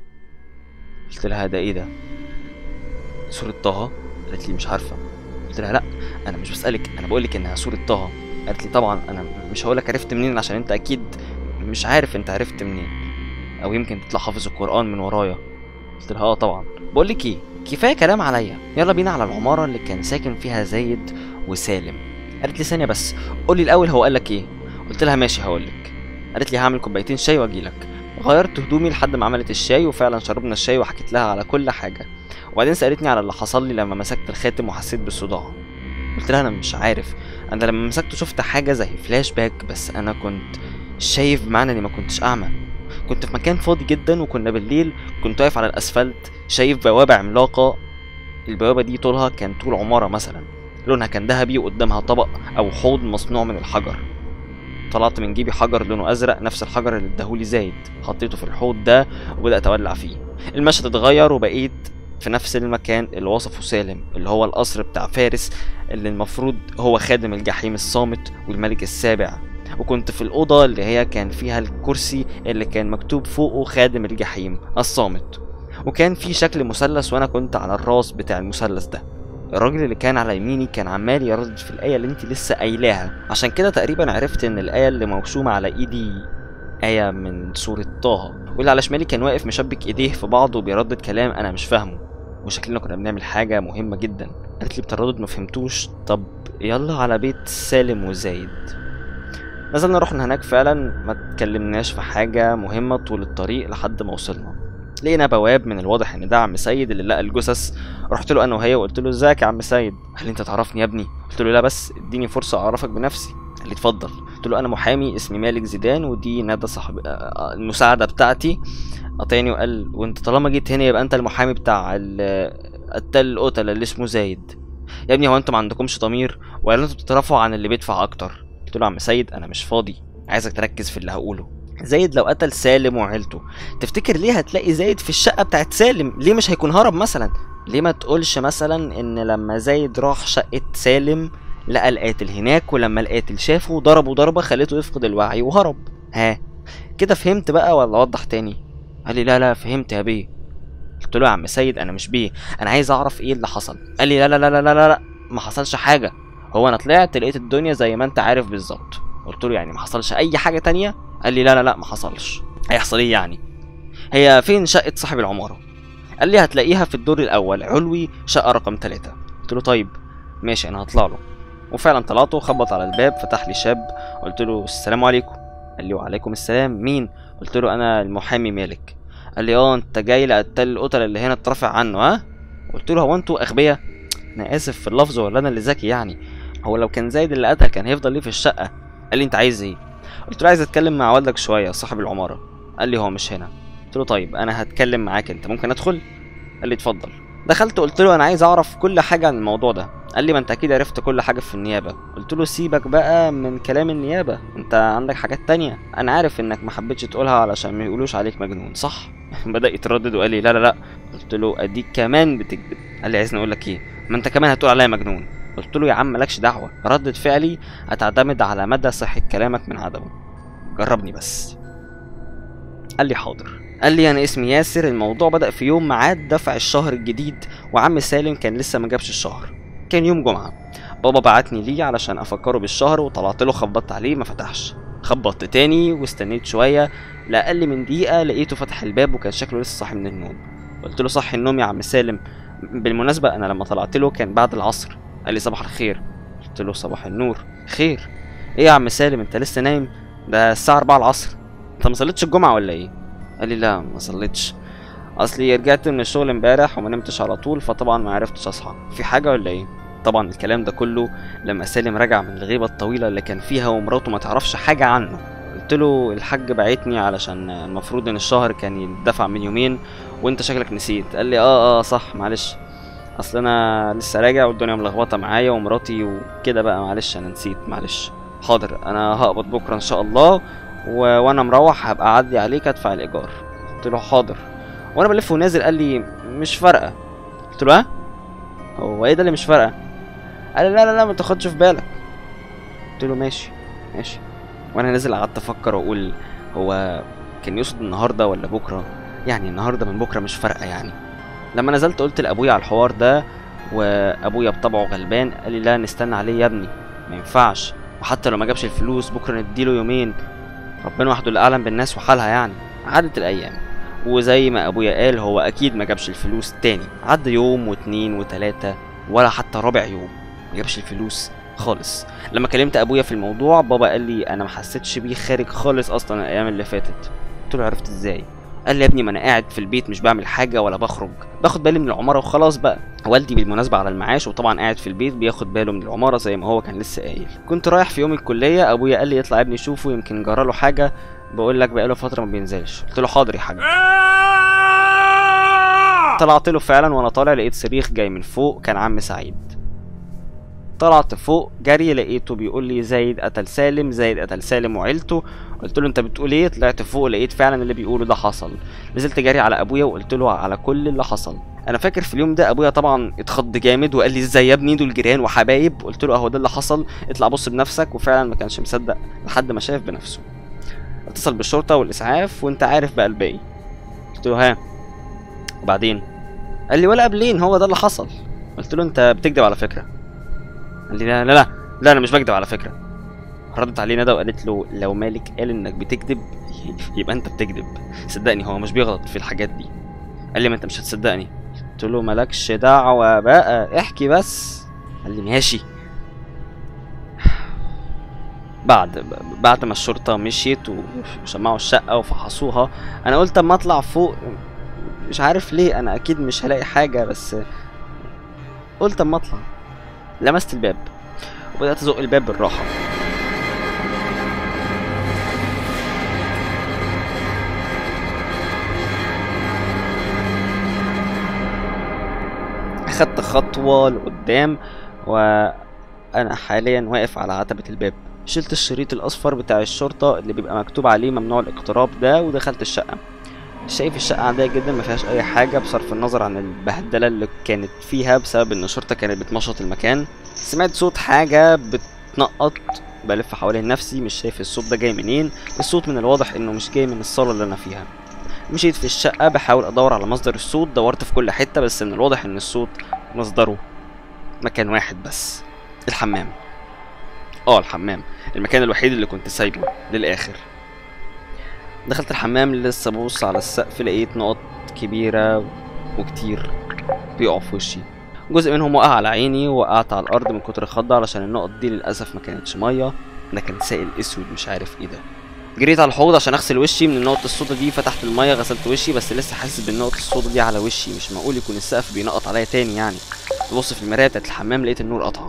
قلت لها ده ايه ده سورة طه قالت لي مش عارفة قلت لها لا انا مش بسألك انا بقولك انها سورة طه قالت لي طبعا انا مش هقولك عرفت منين عشان انت اكيد مش عارف انت عرفت منين او يمكن تطلع حافظ القرآن من ورايا قلت لها اه طبعا بقولك ايه كفايه كلام عليا يلا بينا على العماره اللي كان ساكن فيها زايد وسالم قالت لي ثانيه بس قولي الاول هو قالك ايه قلت لها ماشي هقولك قالت لي هعمل كوبايتين شاي واجيلك غيرت هدومي لحد ما عملت الشاي وفعلا شربنا الشاي وحكيت لها على كل حاجه وبعدين سالتني على اللي حصل لي لما مسكت الخاتم وحسيت بالصداع قلت لها انا مش عارف انا لما مسكته شفت حاجه زي فلاش باك بس انا كنت شايف بمعنى اني ما كنتش اعمى كنت في مكان فاضي جدا وكنا بالليل كنت واقف على الاسفلت شايف بوابه عملاقه البوابه دي طولها كان طول عماره مثلا لونها كان ذهبي وقدامها طبق او حوض مصنوع من الحجر طلعت من جيبي حجر لونه ازرق نفس الحجر اللي اداهولي زايد حطيته في الحوض ده وبدات اولع فيه المشهد اتغير وبقيت في نفس المكان اللي وصفه سالم اللي هو القصر بتاع فارس اللي المفروض هو خادم الجحيم الصامت والملك السابع وكنت في الأوضة اللي هي كان فيها الكرسي اللي كان مكتوب فوقه خادم الجحيم الصامت وكان في شكل مثلث وأنا كنت على الراس بتاع المثلث ده الراجل اللي كان على يميني كان عمال يردد في الآية اللي انت لسه قايلاها عشان كده تقريبا عرفت ان الآية اللي موسومة على ايدي آية من سورة طه واللي على شمالي كان واقف مشبك ايديه في بعض وبيردد كلام انا مش فاهمه وشكلنا كنا بنعمل حاجة مهمة جدا قالت لي بتردد ما فهمتوش طب يلا على بيت سالم وزايد نزلنا رحنا هناك فعلا ما اتكلمناش في حاجة مهمة طول الطريق لحد ما وصلنا لقينا بواب من الواضح ان ده عم سيد اللي لقى الجثث رحت له انا وهي وقلت له ازيك يا عم سيد قال لي انت تعرفني يا ابني قلت له لا بس اديني فرصه اعرفك بنفسي قال لي اتفضل قلت له انا محامي اسمي مالك زيدان ودي ندى صاحب آه، المساعده بتاعتي قاطعني وقال وانت طالما جيت هنا يبقى انت المحامي بتاع ال- التل القتله اللي اسمه زايد يا ابني هو انتوا ما عندكمش ضمير ولا انتوا بتترفعوا عن اللي بيدفع اكتر قلت له يا عم سيد انا مش فاضي عايزك تركز في اللي هقوله زايد لو قتل سالم وعيلته تفتكر ليه هتلاقي زايد في الشقه بتاعت سالم ليه مش هيكون هرب مثلا ليه ما تقولش مثلا ان لما زايد راح شقه سالم لقى القاتل هناك ولما القاتل شافه ضربه ضربه خليته يفقد الوعي وهرب ها كده فهمت بقى ولا اوضح تاني قال لي لا لا فهمت يا بيه قلت له يا عم سيد انا مش بيه انا عايز اعرف ايه اللي حصل قال لي لا لا لا لا لا لا, لا. ما حصلش حاجه هو انا طلعت لقيت الدنيا زي ما انت عارف بالظبط قلت له يعني ما حصلش اي حاجه تانية قال لي لا لا لا ما حصلش هيحصل ايه يعني هي فين شقه صاحب العماره قال لي هتلاقيها في الدور الاول علوي شقه رقم ثلاثة قلت له طيب ماشي انا هطلع له وفعلا طلعته خبط على الباب فتح لي شاب قلت له السلام عليكم قال لي وعليكم السلام مين قلت له انا المحامي مالك قال لي اه انت جاي لقتال القتله اللي هنا اترافع عنه ها قلت له هو انتوا اغبياء انا اسف في اللفظ ولا انا اللي ذكي يعني هو لو كان زايد اللي قتل كان هيفضل ليه في الشقه قال لي انت عايز ايه قلت له عايز اتكلم مع والدك شويه صاحب العماره قال لي هو مش هنا قلت له طيب انا هتكلم معاك انت ممكن ادخل قال لي اتفضل دخلت قلت له انا عايز اعرف كل حاجه عن الموضوع ده قال لي ما انت اكيد عرفت كل حاجه في النيابه قلت له سيبك بقى من كلام النيابه انت عندك حاجات تانية انا عارف انك ما حبيتش تقولها علشان ما يقولوش عليك مجنون صح بدا يتردد وقال لي لا لا لا قلت له اديك كمان بتكذب قال لي عايزني اقول لك ايه ما انت كمان هتقول عليا مجنون قلت له يا عم مالكش دعوه ردة فعلي هتعتمد على مدى صحه كلامك من عدمه جربني بس قال لي حاضر قال لي انا اسمي ياسر الموضوع بدا في يوم ميعاد دفع الشهر الجديد وعم سالم كان لسه ما جابش الشهر كان يوم جمعه بابا بعتني ليه علشان افكره بالشهر وطلعت له خبطت عليه ما فتحش خبطت تاني واستنيت شويه لاقل من دقيقه لقيته فتح الباب وكان شكله لسه صاحي من النوم قلت له صحي النوم يا عم سالم بالمناسبه انا لما طلعت له كان بعد العصر قال لي صباح الخير قلت له صباح النور خير ايه يا عم سالم انت لسه نايم ده الساعه 4 العصر انت ما صليتش الجمعه ولا ايه قال لي لا ما صليتش اصلي رجعت من الشغل امبارح وما نمتش على طول فطبعا ما عرفتش اصحى في حاجه ولا ايه طبعا الكلام ده كله لما سالم رجع من الغيبه الطويله اللي كان فيها ومراته ما تعرفش حاجه عنه قلت له الحاج بعتني علشان المفروض ان الشهر كان يدفع من يومين وانت شكلك نسيت قال لي اه اه صح معلش اصل انا لسه راجع والدنيا ملخبطه معايا ومراتي وكده بقى معلش انا نسيت معلش حاضر انا هقبض بكره ان شاء الله و... وانا مروح هبقى اعدي عليك ادفع الايجار قلت له حاضر وانا بلف ونازل قال لي مش فارقه قلت له ها هو ايه ده اللي مش فارقه قال لي لا لا لا ما تاخدش في بالك قلت له ماشي ماشي وانا نازل قعدت افكر واقول هو كان يقصد النهارده ولا بكره يعني النهارده من بكره مش فارقه يعني لما نزلت قلت لابويا على الحوار ده وابويا بطبعه غلبان قال لي لا نستنى عليه يا ابني ما ينفعش وحتى لو ما جابش الفلوس بكره نديله يومين ربنا وحده اللي اعلم بالناس وحالها يعني عدت الايام وزي ما ابويا قال هو اكيد ما جابش الفلوس تاني عدى يوم واتنين وتلاتة ولا حتى رابع يوم ما جابش الفلوس خالص لما كلمت ابويا في الموضوع بابا قال لي انا ما حسيتش بيه خارج خالص اصلا الايام اللي فاتت قلت له عرفت ازاي قال لي يا ابني ما انا قاعد في البيت مش بعمل حاجه ولا بخرج باخد بالي من العماره وخلاص بقى والدي بالمناسبه على المعاش وطبعا قاعد في البيت بياخد باله من العماره زي ما هو كان لسه قايل كنت رايح في يوم الكليه ابويا قال لي يطلع يا ابني شوفه يمكن جراله حاجه بقول لك بقاله فتره ما بينزلش قلت له حاضر يا حاج طلعت له فعلا وانا طالع لقيت صريخ جاي من فوق كان عم سعيد طلعت فوق جري لقيته بيقول لي زايد قتل سالم زايد قتل سالم وعيلته قلت له انت بتقول ايه طلعت فوق لقيت فعلا اللي بيقوله ده حصل نزلت جري على ابويا وقلت له على كل اللي حصل انا فاكر في اليوم ده ابويا طبعا اتخض جامد وقال لي ازاي يا ابني دول جيران وحبايب قلت له اهو ده اللي حصل اطلع بص بنفسك وفعلا ما كانش مصدق لحد ما شاف بنفسه اتصل بالشرطه والاسعاف وانت عارف بقى الباقي قلت له ها وبعدين قال لي ولا قبلين هو ده اللي حصل قلت له انت بتكذب على فكره قال لي لا لا لا لا انا مش بكذب على فكره ردت عليه ندى وقالت له لو مالك قال انك بتكذب يبقى انت بتكذب صدقني هو مش بيغلط في الحاجات دي قال لي ما انت مش هتصدقني قلت له مالكش دعوه بقى احكي بس قال لي ماشي بعد بعد ما الشرطة مشيت وشمعوا الشقة وفحصوها أنا قلت أما أطلع فوق مش عارف ليه أنا أكيد مش هلاقي حاجة بس قلت أما أطلع لمست الباب وبدأت أزق الباب بالراحة أخدت خطوة لقدام وأنا حاليا واقف على عتبة الباب شلت الشريط الأصفر بتاع الشرطة اللي بيبقى مكتوب عليه ممنوع الاقتراب ده ودخلت الشقة شايف الشقة عادية جدا ما فيهاش أي حاجة بصرف النظر عن البهدلة اللي كانت فيها بسبب إن الشرطة كانت بتمشط المكان سمعت صوت حاجة بتنقط بلف حوالين نفسي مش شايف الصوت ده جاي منين الصوت من الواضح إنه مش جاي من الصالة اللي أنا فيها مشيت في الشقة بحاول أدور على مصدر الصوت دورت في كل حتة بس من الواضح إن الصوت مصدره مكان واحد بس الحمام اه الحمام المكان الوحيد اللي كنت سايبه للاخر دخلت الحمام لسه ببص على السقف لقيت نقط كبيرة وكتير بيقعوا في وشي جزء منهم وقع على عيني وقعت على الارض من كتر الخضة علشان النقط دي للاسف ما كانتش مية ده كان سائل اسود مش عارف ايه ده جريت على الحوض عشان اغسل وشي من النقط السودا دي فتحت المية غسلت وشي بس لسه حاسس بالنقط السودا دي على وشي مش معقول يكون السقف بينقط عليا تاني يعني ببص في المراية بتاعت الحمام لقيت النور قطع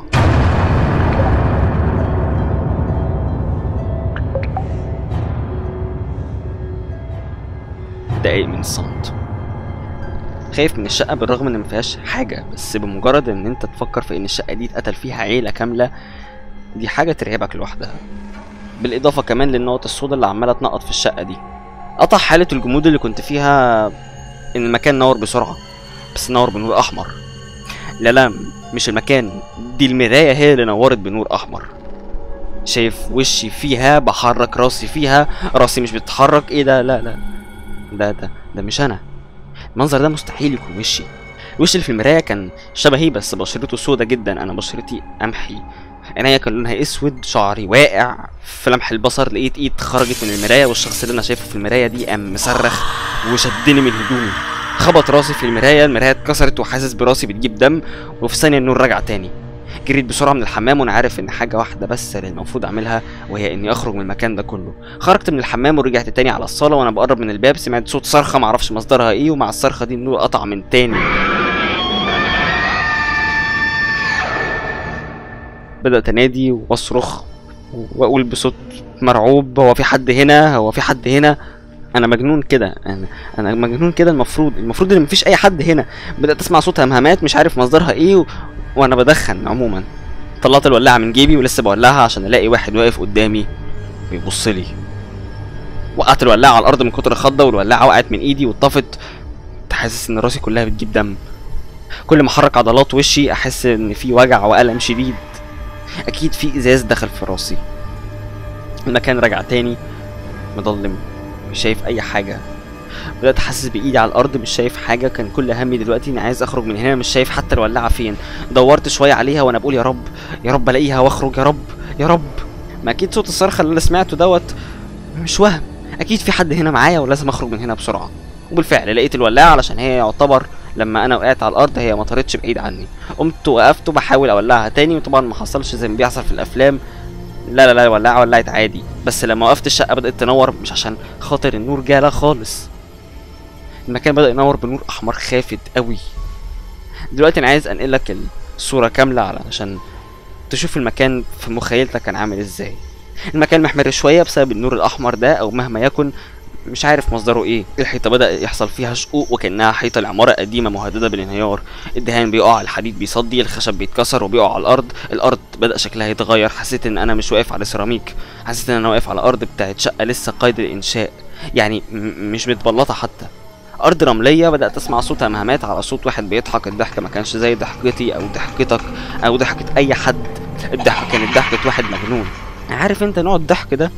دقايق من الصمت خايف من الشقة بالرغم ان مفيهاش حاجة بس بمجرد ان انت تفكر في ان الشقة دي اتقتل فيها عيلة كاملة دي حاجة ترعبك لوحدها بالإضافة كمان للنقط السودا اللي عمالة تنقط في الشقة دي قطع حالة الجمود اللي كنت فيها إن المكان نور بسرعة بس نور بنور أحمر لا لا مش المكان دي المراية هي اللي نورت بنور أحمر شايف وشي فيها بحرك راسي فيها راسي مش بتتحرك ايه ده لا لا ده ده ده مش انا المنظر ده مستحيل يكون وشي الوش اللي في المرايه كان شبهي بس بشرته سودا جدا انا بشرتي قمحي عينيا كان لونها اسود شعري واقع في لمح البصر لقيت ايد خرجت من المرايه والشخص اللي انا شايفه في المرايه دي قام مصرخ وشدني من هدومي خبط راسي في المرايه المرايه اتكسرت وحاسس براسي بتجيب دم وفي ثانيه النور رجع تاني جريت بسرعه من الحمام وانا عارف ان حاجه واحده بس اللي المفروض اعملها وهي اني اخرج من المكان ده كله خرجت من الحمام ورجعت تاني على الصاله وانا بقرب من الباب سمعت صوت صرخه معرفش مصدرها ايه ومع الصرخه دي النور قطع من تاني بدات انادي واصرخ واقول بصوت مرعوب هو في حد هنا هو في حد هنا انا مجنون كده انا انا مجنون كده المفروض المفروض ان مفيش اي حد هنا بدات اسمع صوت همهمات مش عارف مصدرها ايه و... وانا بدخن عموما طلعت الولاعه من جيبي ولسه بولعها عشان الاقي واحد واقف قدامي بيبص لي وقعت الولاعه على الارض من كتر الخضه والولاعه وقعت من ايدي واتطفت كنت حاسس ان راسي كلها بتجيب دم كل ما احرك عضلات وشي احس ان في وجع والم شديد اكيد في ازاز دخل في راسي المكان رجع تاني مضلم مش شايف اي حاجه بدات احسس بايدي على الارض مش شايف حاجه كان كل همي دلوقتي اني عايز اخرج من هنا مش شايف حتى الولاعه فين دورت شويه عليها وانا بقول يا رب يا رب الاقيها واخرج يا رب يا رب ما اكيد صوت الصرخه اللي انا سمعته دوت مش وهم اكيد في حد هنا معايا ولازم اخرج من هنا بسرعه وبالفعل لقيت الولاعه علشان هي يعتبر لما انا وقعت على الارض هي ما طارتش بعيد عني قمت وقفت وبحاول اولعها تاني وطبعا ما حصلش زي ما بيحصل في الافلام لا لا لا الولاعه ولعت عادي بس لما وقفت الشقه بدات تنور مش عشان خاطر النور جه لا خالص المكان بدا ينور بنور احمر خافت قوي دلوقتي انا عايز انقل لك الصوره كامله علشان تشوف المكان في مخيلتك كان عامل ازاي المكان محمر شويه بسبب النور الاحمر ده او مهما يكن مش عارف مصدره ايه الحيطه بدا يحصل فيها شقوق وكانها حيطه لعماره قديمه مهدده بالانهيار الدهان بيقع الحديد بيصدي الخشب بيتكسر وبيقع على الارض الارض بدا شكلها يتغير حسيت ان انا مش واقف على سيراميك حسيت ان انا واقف على ارض بتاعت شقه لسه قيد الانشاء يعني م- مش متبلطه حتى ارض رمليه بدات اسمع صوت همهمات على صوت واحد بيضحك الضحك ما كانش زي ضحكتي او ضحكتك او ضحكه اي حد الضحكه كانت ضحكه واحد مجنون عارف انت نوع الضحك ده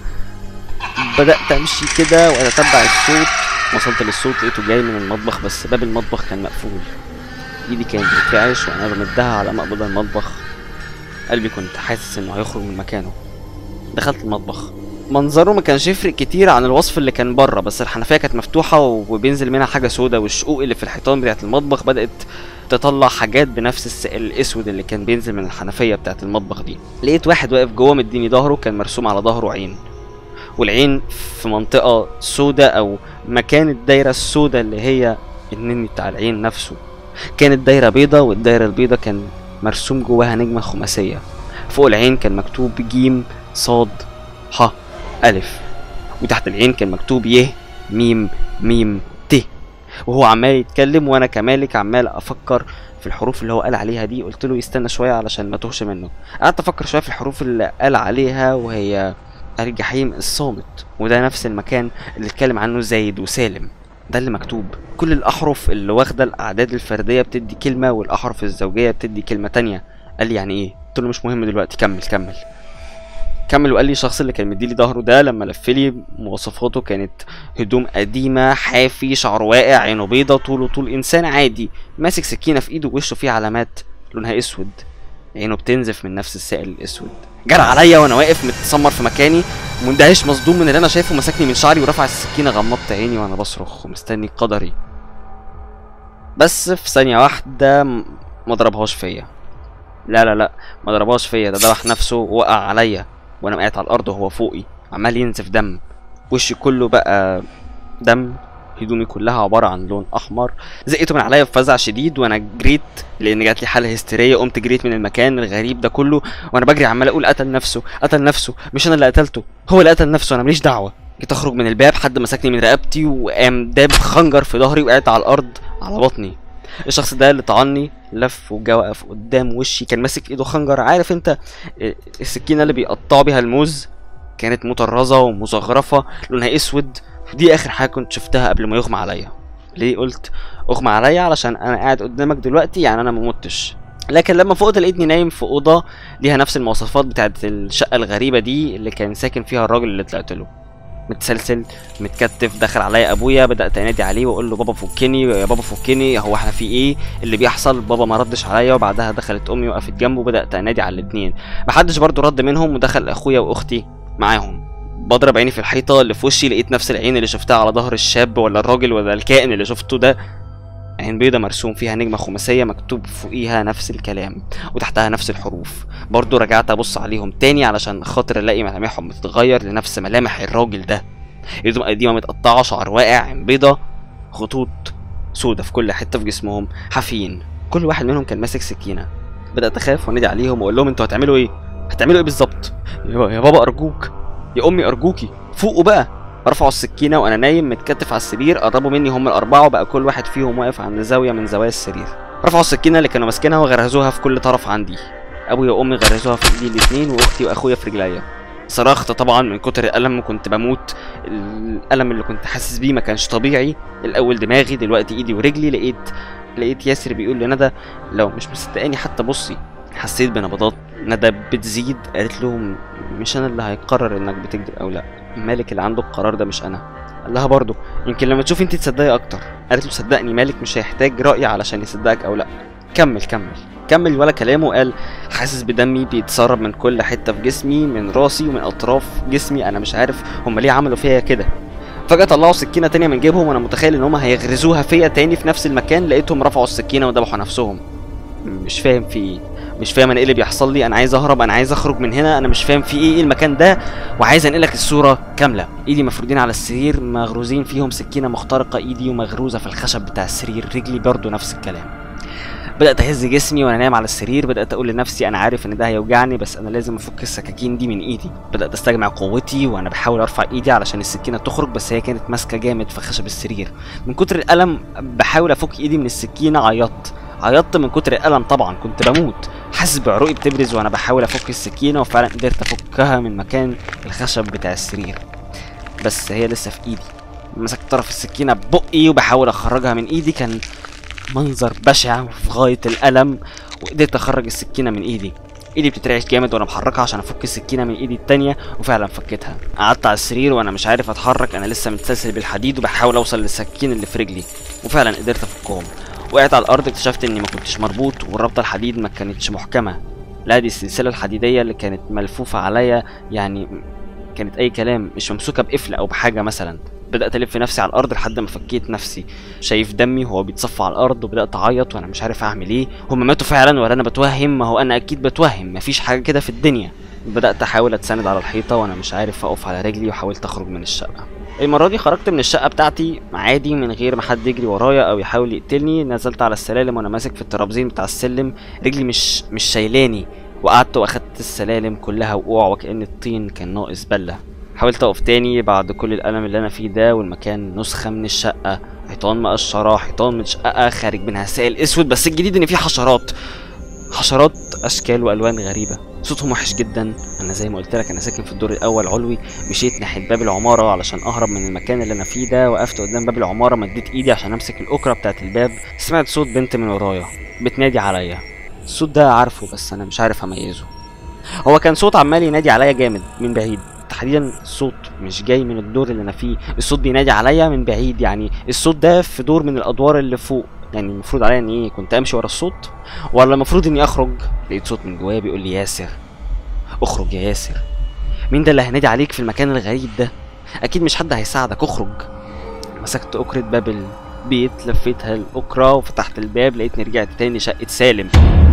بدات امشي كده واتتبع الصوت وصلت للصوت لقيته جاي من المطبخ بس باب المطبخ كان مقفول ايدي كانت بترتعش وانا بمدها على مقبض المطبخ قلبي كنت حاسس انه هيخرج من مكانه دخلت المطبخ منظره ما كانش يفرق كتير عن الوصف اللي كان بره بس الحنفيه كانت مفتوحه وبينزل منها حاجه سودا والشقوق اللي في الحيطان بتاعه المطبخ بدات تطلع حاجات بنفس السائل الاسود اللي كان بينزل من الحنفيه بتاعه المطبخ دي لقيت واحد واقف جوه مديني ظهره كان مرسوم على ظهره عين والعين في منطقه سودا او مكان الدايره السودا اللي هي النني بتاع العين نفسه كانت دايره بيضه والدايره البيضه كان مرسوم جواها نجمه خماسيه فوق العين كان مكتوب جيم صاد ح ألف وتحت العين كان مكتوب يه ميم ميم ت وهو عمال يتكلم وانا كمالك عمال افكر في الحروف اللي هو قال عليها دي قلت له يستنى شويه علشان ما توهش منه قعدت افكر شويه في الحروف اللي قال عليها وهي الجحيم الصامت وده نفس المكان اللي اتكلم عنه زايد وسالم ده اللي مكتوب كل الاحرف اللي واخده الاعداد الفرديه بتدي كلمه والاحرف الزوجيه بتدي كلمه تانية قال لي يعني ايه قلت له مش مهم دلوقتي كمل كمل كمل وقال لي الشخص اللي كان مديلي ظهره ده لما لفلي مواصفاته كانت هدوم قديمة حافي شعره واقع عينه بيضة طوله طول إنسان عادي ماسك سكينة في إيده ووشه فيه علامات لونها أسود عينه بتنزف من نفس السائل الأسود جرى عليا وأنا واقف متسمر في مكاني مندهش مصدوم من اللي أنا شايفه مسكني من شعري ورفع السكينة غمضت عيني وأنا بصرخ ومستني قدري بس في ثانية واحدة م- ما ضربهاش فيا لا لا لا ما ضربهاش فيا ده ذبح نفسه ووقع عليا وانا وقعت على الارض وهو فوقي عمال ينزف دم وشي كله بقى دم هدومي كلها عبارة عن لون أحمر زقته من عليا بفزع شديد وأنا جريت لأن جات لي حالة هستيرية قمت جريت من المكان الغريب ده كله وأنا بجري عمال أقول قتل نفسه قتل نفسه مش أنا اللي قتلته هو اللي قتل نفسه أنا ماليش دعوة جيت أخرج من الباب حد مسكني من رقبتي وقام داب خنجر في ظهري وقعت على الأرض على بطني الشخص ده اللي طعني لف وجا وقف قدام وشي كان ماسك ايده خنجر عارف انت السكينه اللي بيقطعوا بيها الموز كانت مطرزه ومزخرفه لونها اسود دي اخر حاجه كنت شفتها قبل ما يغمى عليا ليه قلت اغمى عليا علشان انا قاعد قدامك دلوقتي يعني انا ما متش لكن لما فقت لقيتني نايم في اوضه ليها نفس المواصفات بتاعت الشقه الغريبه دي اللي كان ساكن فيها الراجل اللي طلعت له متسلسل متكتف دخل عليا ابويا بدات انادي عليه واقول له بابا فكني يا بابا فكني هو احنا في ايه اللي بيحصل بابا ما ردش عليا وبعدها دخلت امي وقفت جنبه بدات انادي على الاتنين محدش برضو رد منهم ودخل اخويا واختي معاهم بضرب عيني في الحيطه اللي في وشي لقيت نفس العين اللي شفتها على ظهر الشاب ولا الراجل ولا الكائن اللي شفته ده عين بيضة مرسوم فيها نجمة خماسية مكتوب فوقيها نفس الكلام وتحتها نفس الحروف برضو رجعت ابص عليهم تاني علشان خاطر الاقي ملامحهم بتتغير لنفس ملامح الراجل ده ايدهم قديمة متقطعة شعر واقع عين بيضة خطوط سودة في كل حتة في جسمهم حافيين كل واحد منهم كان ماسك سكينة بدأت أخاف وأنادي عليهم وأقول لهم أنتوا هتعملوا إيه؟ هتعملوا إيه بالظبط؟ يا با- يا بابا أرجوك يا أمي أرجوكي فوقوا بقى رفعوا السكينة وأنا نايم متكتف على السرير قربوا مني هم الأربعة وبقى كل واحد فيهم واقف عند زاوية من زوايا السرير رفعوا السكينة اللي كانوا ماسكينها وغرزوها في كل طرف عندي أبويا وأمي غرزوها في إيدي الاتنين وأختي وأخويا في رجليا صرخت طبعا من كتر الألم وكنت بموت الألم اللي كنت حاسس بيه ما كانش طبيعي الأول دماغي دلوقتي إيدي ورجلي لقيت لقيت ياسر بيقول لندى لو مش مصدقاني حتى بصي حسيت بنبضات ندى بتزيد قالت له "م- مش انا اللي هيقرر انك بتكذب او لا مالك اللي عنده القرار ده مش انا قال لها برضه يمكن لما تشوفي انت تصدقي اكتر قالت له صدقني مالك مش هيحتاج رايي علشان يصدقك او لا كمل كمل كمل ولا كلامه قال حاسس بدمي بيتسرب من كل حته في جسمي من راسي ومن اطراف جسمي انا مش عارف هم ليه عملوا فيا كده فجأة طلعوا سكينة تانية من جيبهم وانا متخيل ان هم هيغرزوها فيا تاني في نفس المكان لقيتهم رفعوا السكينة وذبحوا نفسهم مش فاهم في ايه مش فاهم انا ايه اللي بيحصل لي انا عايز اهرب انا عايز اخرج من هنا انا مش فاهم في ايه ايه المكان ده وعايز انقلك الصوره كامله ايدي مفرودين على السرير مغروزين فيهم سكينه مخترقه ايدي ومغروزه في الخشب بتاع السرير رجلي برضو نفس الكلام بدات اهز جسمي وانا نايم على السرير بدات اقول لنفسي انا عارف ان ده هيوجعني بس انا لازم افك السكاكين دي من ايدي بدات استجمع قوتي وانا بحاول ارفع ايدي علشان السكينه تخرج بس هي كانت ماسكه جامد في خشب السرير من كتر الالم بحاول افك ايدي من السكينه عيطت عيطت من كتر الالم طبعا كنت بموت حاسس بعروقي بتبرز وانا بحاول افك السكينه وفعلا قدرت افكها من مكان الخشب بتاع السرير بس هي لسه في ايدي مسكت طرف السكينه ببقي وبحاول اخرجها من ايدي كان منظر بشع في غايه الالم وقدرت اخرج السكينه من ايدي ايدي بتترعش جامد وانا بحركها عشان افك السكينه من ايدي التانية وفعلا فكيتها قعدت على السرير وانا مش عارف اتحرك انا لسه متسلسل بالحديد وبحاول اوصل للسكين اللي في رجلي وفعلا قدرت افكهم وقعت على الارض اكتشفت اني ما كنتش مربوط والرابطه الحديد ما كانتش محكمه لا دي السلسله الحديديه اللي كانت ملفوفه عليا يعني كانت اي كلام مش ممسوكه بقفل او بحاجه مثلا بدات الف نفسي على الارض لحد ما فكيت نفسي شايف دمي وهو بيتصفى على الارض وبدات اعيط وانا مش عارف اعمل ايه هم ماتوا فعلا ولا انا بتوهم ما هو انا اكيد بتوهم مفيش حاجه كده في الدنيا بدات احاول اتسند على الحيطه وانا مش عارف اقف على رجلي وحاولت اخرج من الشقه المره دي خرجت من الشقه بتاعتي عادي من غير ما حد يجري ورايا او يحاول يقتلني نزلت على السلالم وانا ماسك في الترابزين بتاع السلم رجلي مش مش شايلاني وقعدت واخدت السلالم كلها وقوع وكأن الطين كان ناقص بله حاولت اقف تاني بعد كل الالم اللي انا فيه ده والمكان نسخه من الشقه حيطان مقشره حيطان متشققه خارج منها سائل اسود بس الجديد ان في حشرات حشرات اشكال والوان غريبه صوتهم وحش جدا انا زي ما قلت لك انا ساكن في الدور الاول علوي مشيت ناحيه باب العماره علشان اهرب من المكان اللي انا فيه ده وقفت قدام باب العماره مديت ايدي عشان امسك الاكره بتاعه الباب سمعت صوت بنت من ورايا بتنادي عليا الصوت ده عارفه بس انا مش عارف اميزه هو كان صوت عمال ينادي عليا جامد من بعيد تحديدا الصوت مش جاي من الدور اللي انا فيه الصوت بينادي عليا من بعيد يعني الصوت ده في دور من الادوار اللي فوق يعني المفروض عليا ان ايه كنت امشي ورا الصوت ولا المفروض اني اخرج لقيت صوت من جوايا بيقول لي ياسر اخرج يا ياسر مين ده اللي هينادي عليك في المكان الغريب ده اكيد مش حد هيساعدك اخرج مسكت أكرة باب البيت لفيتها الأكرة وفتحت الباب لقيتني رجعت تاني شقة سالم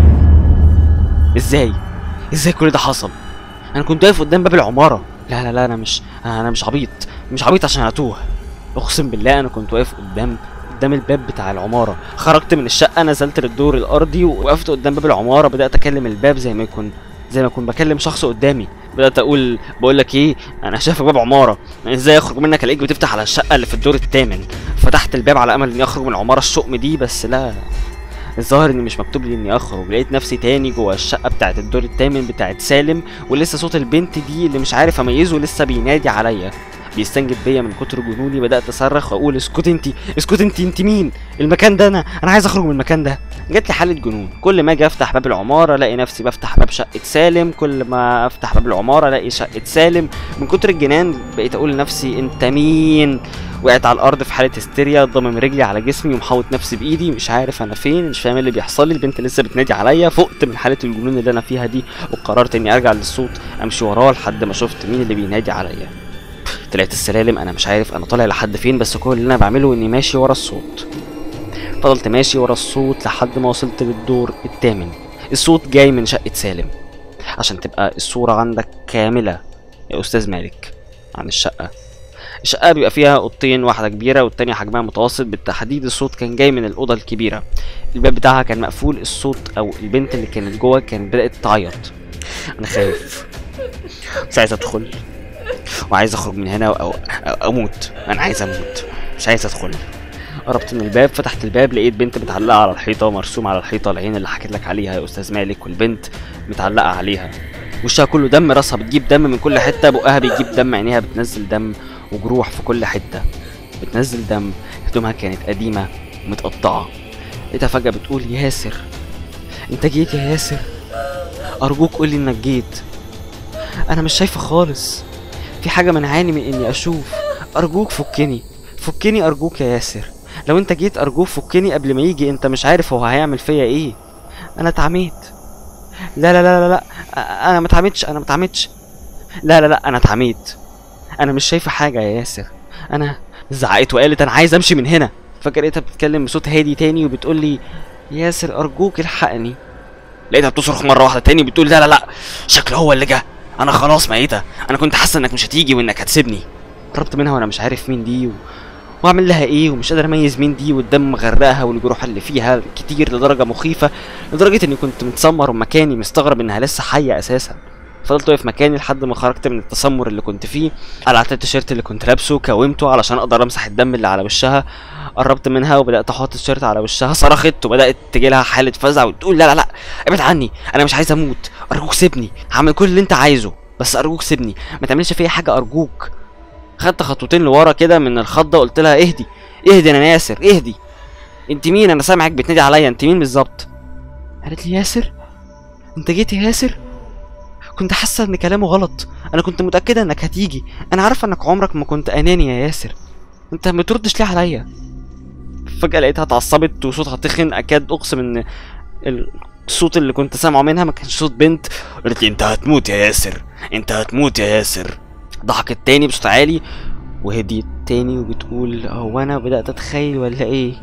ازاي ازاي كل ده حصل انا كنت واقف قدام باب العمارة لا لا لا انا مش انا مش عبيط مش عبيط عشان اتوه اقسم بالله انا كنت واقف قدام قدام الباب بتاع العمارة خرجت من الشقة نزلت للدور الأرضي ووقفت قدام باب العمارة بدأت أكلم الباب زي ما يكون زي ما اكون بكلم شخص قدامي بدات اقول بقول لك ايه انا شايفك باب عماره ازاي اخرج منك الاقيك بتفتح على الشقه اللي في الدور الثامن فتحت الباب على امل اني اخرج من العماره الشؤم دي بس لا الظاهر اني مش مكتوب لي اني اخرج لقيت نفسي تاني جوه الشقه بتاعت الدور الثامن بتاعت سالم ولسه صوت البنت دي اللي مش عارف اميزه لسه بينادي عليا بيستنجد بيا من كتر جنوني بدات اصرخ واقول اسكت انت اسكت انت انت مين المكان ده انا انا عايز اخرج من المكان ده جات لي حاله جنون كل ما اجي افتح باب العماره الاقي نفسي بفتح باب شقه سالم كل ما افتح باب العماره الاقي شقه سالم من كتر الجنان بقيت اقول لنفسي انت مين وقعت على الارض في حاله هستيريا ضمم رجلي على جسمي ومحوط نفسي بايدي مش عارف انا فين مش فاهم إيه اللي بيحصل لي البنت لسه بتنادي عليا فقت من حاله الجنون اللي انا فيها دي وقررت اني ارجع للصوت امشي وراه لحد ما شفت مين اللي بينادي عليا طلعت السلالم انا مش عارف انا طالع لحد فين بس كل اللي انا بعمله اني ماشي ورا الصوت فضلت ماشي ورا الصوت لحد ما وصلت للدور الثامن الصوت جاي من شقة سالم عشان تبقى الصورة عندك كاملة يا أستاذ مالك عن الشقة الشقة بيبقى فيها أوضتين واحدة كبيرة والتانية حجمها متوسط بالتحديد الصوت كان جاي من الأوضة الكبيرة الباب بتاعها كان مقفول الصوت أو البنت اللي كانت جوه كانت بدأت تعيط أنا خايف مش عايز أدخل وعايز أخرج من هنا أو, أو أموت أنا عايز أموت مش عايز أدخل قربت من الباب فتحت الباب لقيت بنت متعلقة على الحيطة ومرسوم على الحيطة العين اللي حكيت لك عليها يا أستاذ مالك والبنت متعلقة عليها وشها كله دم راسها بتجيب دم من كل حتة بقها بيجيب دم عينيها بتنزل دم وجروح في كل حتة بتنزل دم هدومها كانت قديمة ومتقطعة لقيتها فجأة بتقول ياسر انت جيت يا ياسر أرجوك قولي إنك جيت أنا مش شايفة خالص في حاجة منعاني من إني أشوف أرجوك فكني فكني أرجوك يا ياسر لو انت جيت ارجوك فكني قبل ما يجي انت مش عارف هو هيعمل فيا ايه انا اتعميت لا لا لا لا لا أ- انا ما اتعميتش انا ما اتعميتش لا لا لا انا اتعميت انا مش شايفه حاجه يا ياسر انا زعقت وقالت انا عايز امشي من هنا فجاه لقيتها بتتكلم بصوت هادي تاني وبتقول لي ياسر ارجوك الحقني لقيتها بتصرخ مره واحده تاني وبتقول لا لا لا شكله هو اللي جه انا خلاص ميته انا كنت حاسه انك مش هتيجي وانك هتسيبني قربت منها وانا مش عارف مين دي و... واعمل لها ايه ومش قادر اميز مين دي والدم مغرقها والجروح اللي فيها كتير لدرجه مخيفه لدرجه اني كنت متسمر مكاني مستغرب انها لسه حيه اساسا فضلت واقف مكاني لحد ما خرجت من التسمر اللي كنت فيه قلعت التيشيرت اللي كنت لابسه كومته علشان اقدر امسح الدم اللي على وشها قربت منها وبدات احط التيشيرت على وشها صرخت وبدات تجيلها حاله فزع وتقول لا لا لا ابعد عني انا مش عايز اموت ارجوك سيبني هعمل كل اللي انت عايزه بس ارجوك سيبني ما تعملش فيا حاجه ارجوك خدت خطوتين لورا كده من الخضه قلت لها اهدي اهدي انا ياسر اهدي انت مين انا سامعك بتنادي عليا انت مين بالظبط قالت لي ياسر انت جيت يا ياسر كنت حاسه ان كلامه غلط انا كنت متاكده انك هتيجي انا عارفه انك عمرك ما كنت اناني يا ياسر انت ما بتردش ليه عليا فجاه لقيتها اتعصبت وصوتها تخن اكاد اقسم ان الصوت اللي كنت سامعه منها ما كانش صوت بنت قالت لي انت هتموت يا ياسر انت هتموت يا ياسر ضحكت تاني بصوت عالي وهديت تاني وبتقول هو انا بدات اتخيل ولا ايه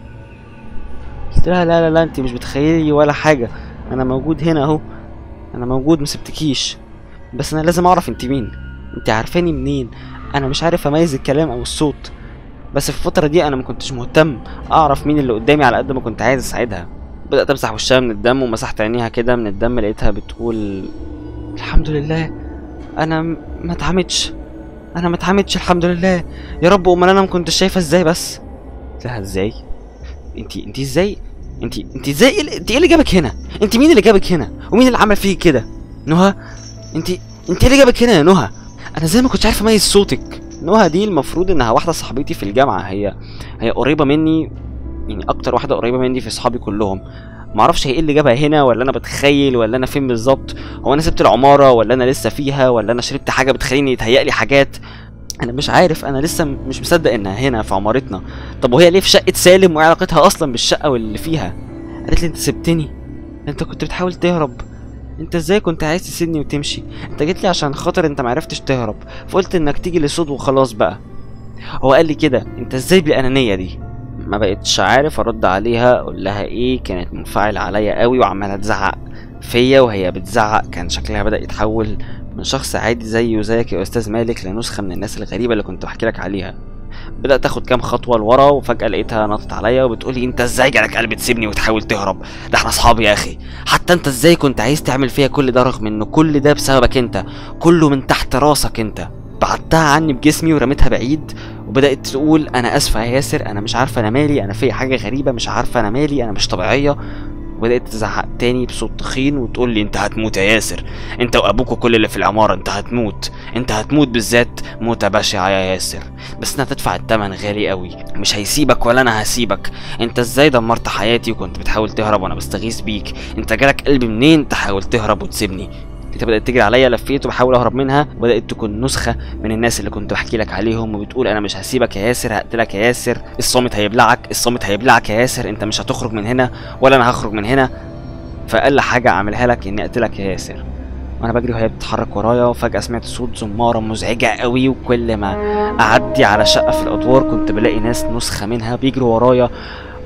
قلت لها لا لا لا انت مش بتخيلي ولا حاجه انا موجود هنا اهو انا موجود مسبتكيش بس انا لازم اعرف انت مين انت عارفاني منين انا مش عارف اميز الكلام او الصوت بس في الفتره دي انا ما كنتش مهتم اعرف مين اللي قدامي على قد ما كنت عايز اساعدها بدات امسح وشها من الدم ومسحت عينيها كده من الدم لقيتها بتقول الحمد لله انا م- ما اتعمتش انا ما اتعمتش الحمد لله يا رب امال انا ما كنتش شايفه ازاي بس قلت لها ازاي انت انت ازاي انت انت ازاي إيه اللي- انت ايه اللي جابك هنا انت مين اللي جابك هنا ومين اللي عمل فيك كده نهى انت انت ايه اللي جابك هنا يا نهى انا زي ما كنتش عارف اميز صوتك نهى دي المفروض انها واحده صاحبتي في الجامعه هي هي قريبه مني يعني اكتر واحده قريبه مني في اصحابي كلهم معرفش هي ايه اللي جابها هنا ولا انا بتخيل ولا انا فين بالظبط هو انا سبت العماره ولا انا لسه فيها ولا انا شربت حاجه بتخليني يتهيألي حاجات انا مش عارف انا لسه م- مش مصدق انها هنا في عمارتنا طب وهي ليه في شقه سالم وايه علاقتها اصلا بالشقه واللي فيها قالت لي انت سبتني انت كنت بتحاول تهرب انت ازاي كنت عايز تسيبني وتمشي انت جيت لي عشان خاطر انت معرفتش تهرب فقلت انك تيجي لصوت وخلاص بقى هو قال لي كده انت ازاي بالانانيه دي ما بقتش عارف ارد عليها اقول لها ايه كانت منفعله عليا قوي وعماله تزعق فيا وهي بتزعق كان شكلها بدا يتحول من شخص عادي زي وزيك يا استاذ مالك لنسخه من الناس الغريبه اللي كنت بحكي لك عليها بدات اخد كام خطوه لورا وفجاه لقيتها نطت عليا وبتقولي انت ازاي جالك قلب تسيبني وتحاول تهرب ده احنا اصحاب يا اخي حتى انت ازاي كنت عايز تعمل فيا كل ده رغم انه كل ده بسببك انت كله من تحت راسك انت بعدتها عني بجسمي ورميتها بعيد وبدات تقول انا اسفه يا ياسر انا مش عارفه انا مالي انا في حاجه غريبه مش عارفه انا مالي انا مش طبيعيه وبدات تزعق تاني بصوت تخين وتقول لي انت هتموت يا ياسر انت وابوك وكل اللي في العماره انت هتموت انت هتموت بالذات موتة بشعة يا ياسر بس انها تدفع الثمن غالي قوي مش هيسيبك ولا انا هسيبك انت ازاي دمرت حياتي وكنت بتحاول تهرب وانا بستغيث بيك انت جالك قلب منين تحاول تهرب وتسيبني انت بدات تجري عليا لفيت وبحاول اهرب منها وبدات تكون نسخه من الناس اللي كنت بحكي لك عليهم وبتقول انا مش هسيبك يا ياسر هقتلك يا ياسر الصامت هيبلعك الصامت هيبلعك يا ياسر انت مش هتخرج من هنا ولا انا هخرج من هنا فاقل حاجه اعملها لك اني اقتلك يا ياسر وانا بجري وهي بتتحرك ورايا وفجاه سمعت صوت زماره مزعجه قوي وكل ما اعدي على شقه في الادوار كنت بلاقي ناس نسخه منها بيجروا ورايا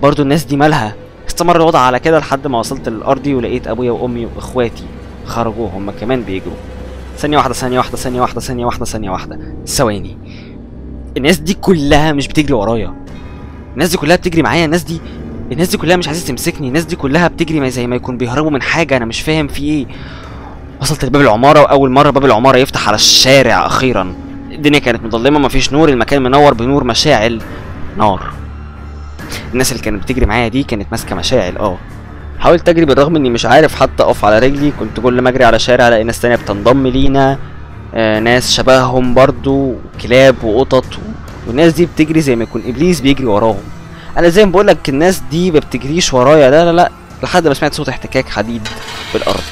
برضو الناس دي مالها استمر الوضع على كده لحد ما وصلت للارضي ولقيت ابويا وامي واخواتي خرجوا هم كمان بيجروا ثانية واحدة ثانية واحدة ثانية واحدة ثانية واحدة ثانية واحدة ثواني الناس دي كلها مش بتجري ورايا الناس دي كلها بتجري معايا الناس دي الناس دي كلها مش عايزة تمسكني الناس دي كلها بتجري ما زي ما يكون بيهربوا من حاجة أنا مش فاهم في إيه وصلت لباب العمارة وأول مرة باب العمارة يفتح على الشارع أخيرا الدنيا كانت مظلمة مفيش نور المكان منور بنور مشاعل نار الناس اللي كانت بتجري معايا دي كانت ماسكة مشاعل اه حاولت اجري بالرغم اني مش عارف حتى اقف على رجلي كنت كل ما اجري على شارع الاقي ناس تانية بتنضم لينا آه ناس شبههم برضو كلاب وقطط و... والناس دي بتجري زي ما يكون ابليس بيجري وراهم انا زي ما بقول لك الناس دي ما بتجريش ورايا لا لا لا لحد ما سمعت صوت احتكاك حديد بالارض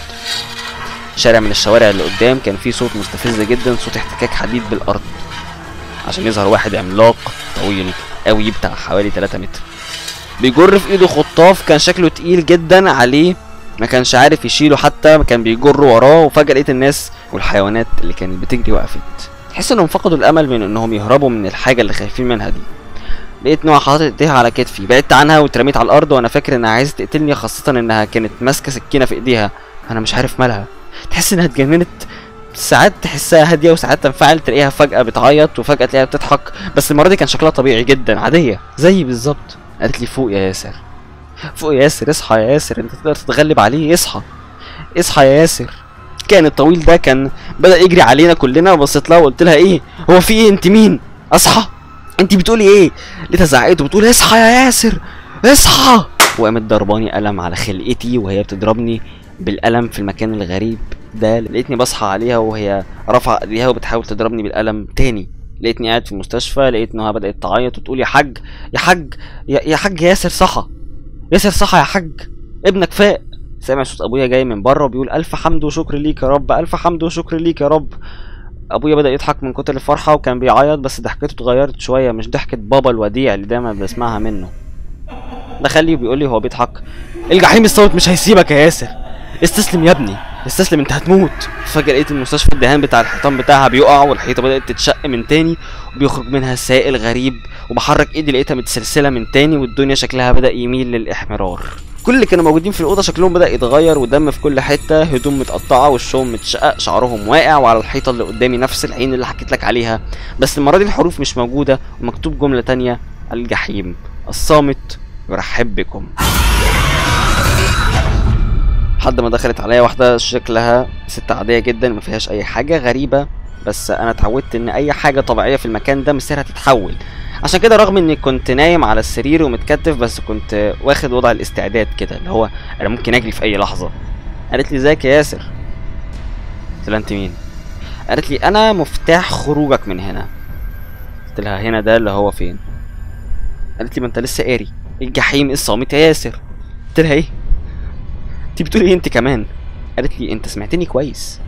شارع من الشوارع اللي قدام كان فيه صوت مستفز جدا صوت احتكاك حديد بالارض عشان يظهر واحد عملاق طويل قوي بتاع حوالي 3 متر بيجر في ايده خطاف كان شكله تقيل جدا عليه ما كانش عارف يشيله حتى كان بيجر وراه وفجأة لقيت الناس والحيوانات اللي كانت بتجري وقفت تحس انهم فقدوا الامل من انهم يهربوا من الحاجة اللي خايفين منها دي لقيت نوع حاطط ايديها على كتفي بعدت عنها واترميت على الارض وانا فاكر انها عايزه تقتلني خاصة انها كانت ماسكة سكينة في ايديها انا مش عارف مالها تحس انها اتجننت ساعات تحسها هاديه وساعات تنفعل تلاقيها فجاه بتعيط وفجاه تلاقيها بتضحك بس المره دي كان شكلها طبيعي جدا عاديه زي بالظبط قالت لي فوق يا ياسر فوق يا ياسر اصحى يا ياسر انت تقدر تتغلب عليه اصحى اصحى يا ياسر كان الطويل ده كان بدا يجري علينا كلنا وبصيت لها وقلت لها ايه هو في ايه انت مين اصحى انت بتقولي ايه لقيتها زعقت وبتقول اصحى يا ياسر اصحى وقامت ضرباني قلم على خلقتي وهي بتضربني بالقلم في المكان الغريب ده لقيتني بصحى عليها وهي رافعه ايديها وبتحاول تضربني بالقلم تاني لقيتني قاعد في المستشفى لقيت انها بدات تعيط وتقول يا حاج يا حاج يا, يا حاج ياسر صحى ياسر صحى يا حاج ابنك فاق سامع صوت ابويا جاي من بره وبيقول الف حمد وشكر ليك يا رب الف حمد وشكر ليك يا رب ابويا بدا يضحك من كتر الفرحه وكان بيعيط بس ضحكته اتغيرت شويه مش ضحكه بابا الوديع اللي دايما بسمعها منه دخل لي وبيقول لي هو بيضحك الجحيم الصوت مش هيسيبك يا ياسر استسلم يا ابني استسلم انت هتموت فجاه لقيت المستشفى الدهان بتاع الحيطان بتاعها بيقع والحيطه بدات تتشق من تاني وبيخرج منها سائل غريب وبحرك ايدي لقيتها متسلسله من تاني والدنيا شكلها بدا يميل للاحمرار كل اللي كانوا موجودين في الاوضه شكلهم بدا يتغير ودم في كل حته هدوم متقطعه وشهم متشقق شعرهم واقع وعلى الحيطه اللي قدامي نفس العين اللي حكيت لك عليها بس المره دي الحروف مش موجوده ومكتوب جمله تانية الجحيم الصامت يرحب بكم لحد ما دخلت عليا واحده شكلها ست عاديه جدا ما فيهاش اي حاجه غريبه بس انا اتعودت ان اي حاجه طبيعيه في المكان ده مصيرها تتحول عشان كده رغم اني كنت نايم على السرير ومتكتف بس كنت واخد وضع الاستعداد كده اللي هو انا ممكن اجري في اي لحظه قالت لي ازيك يا ياسر قلت لها انت مين قالت لي انا مفتاح خروجك من هنا قلت لها هنا ده اللي هو فين قالت لي ما انت لسه قاري الجحيم الصامت يا ياسر قلت لها ايه انت بتقولي ايه انت كمان قالت لي انت سمعتني كويس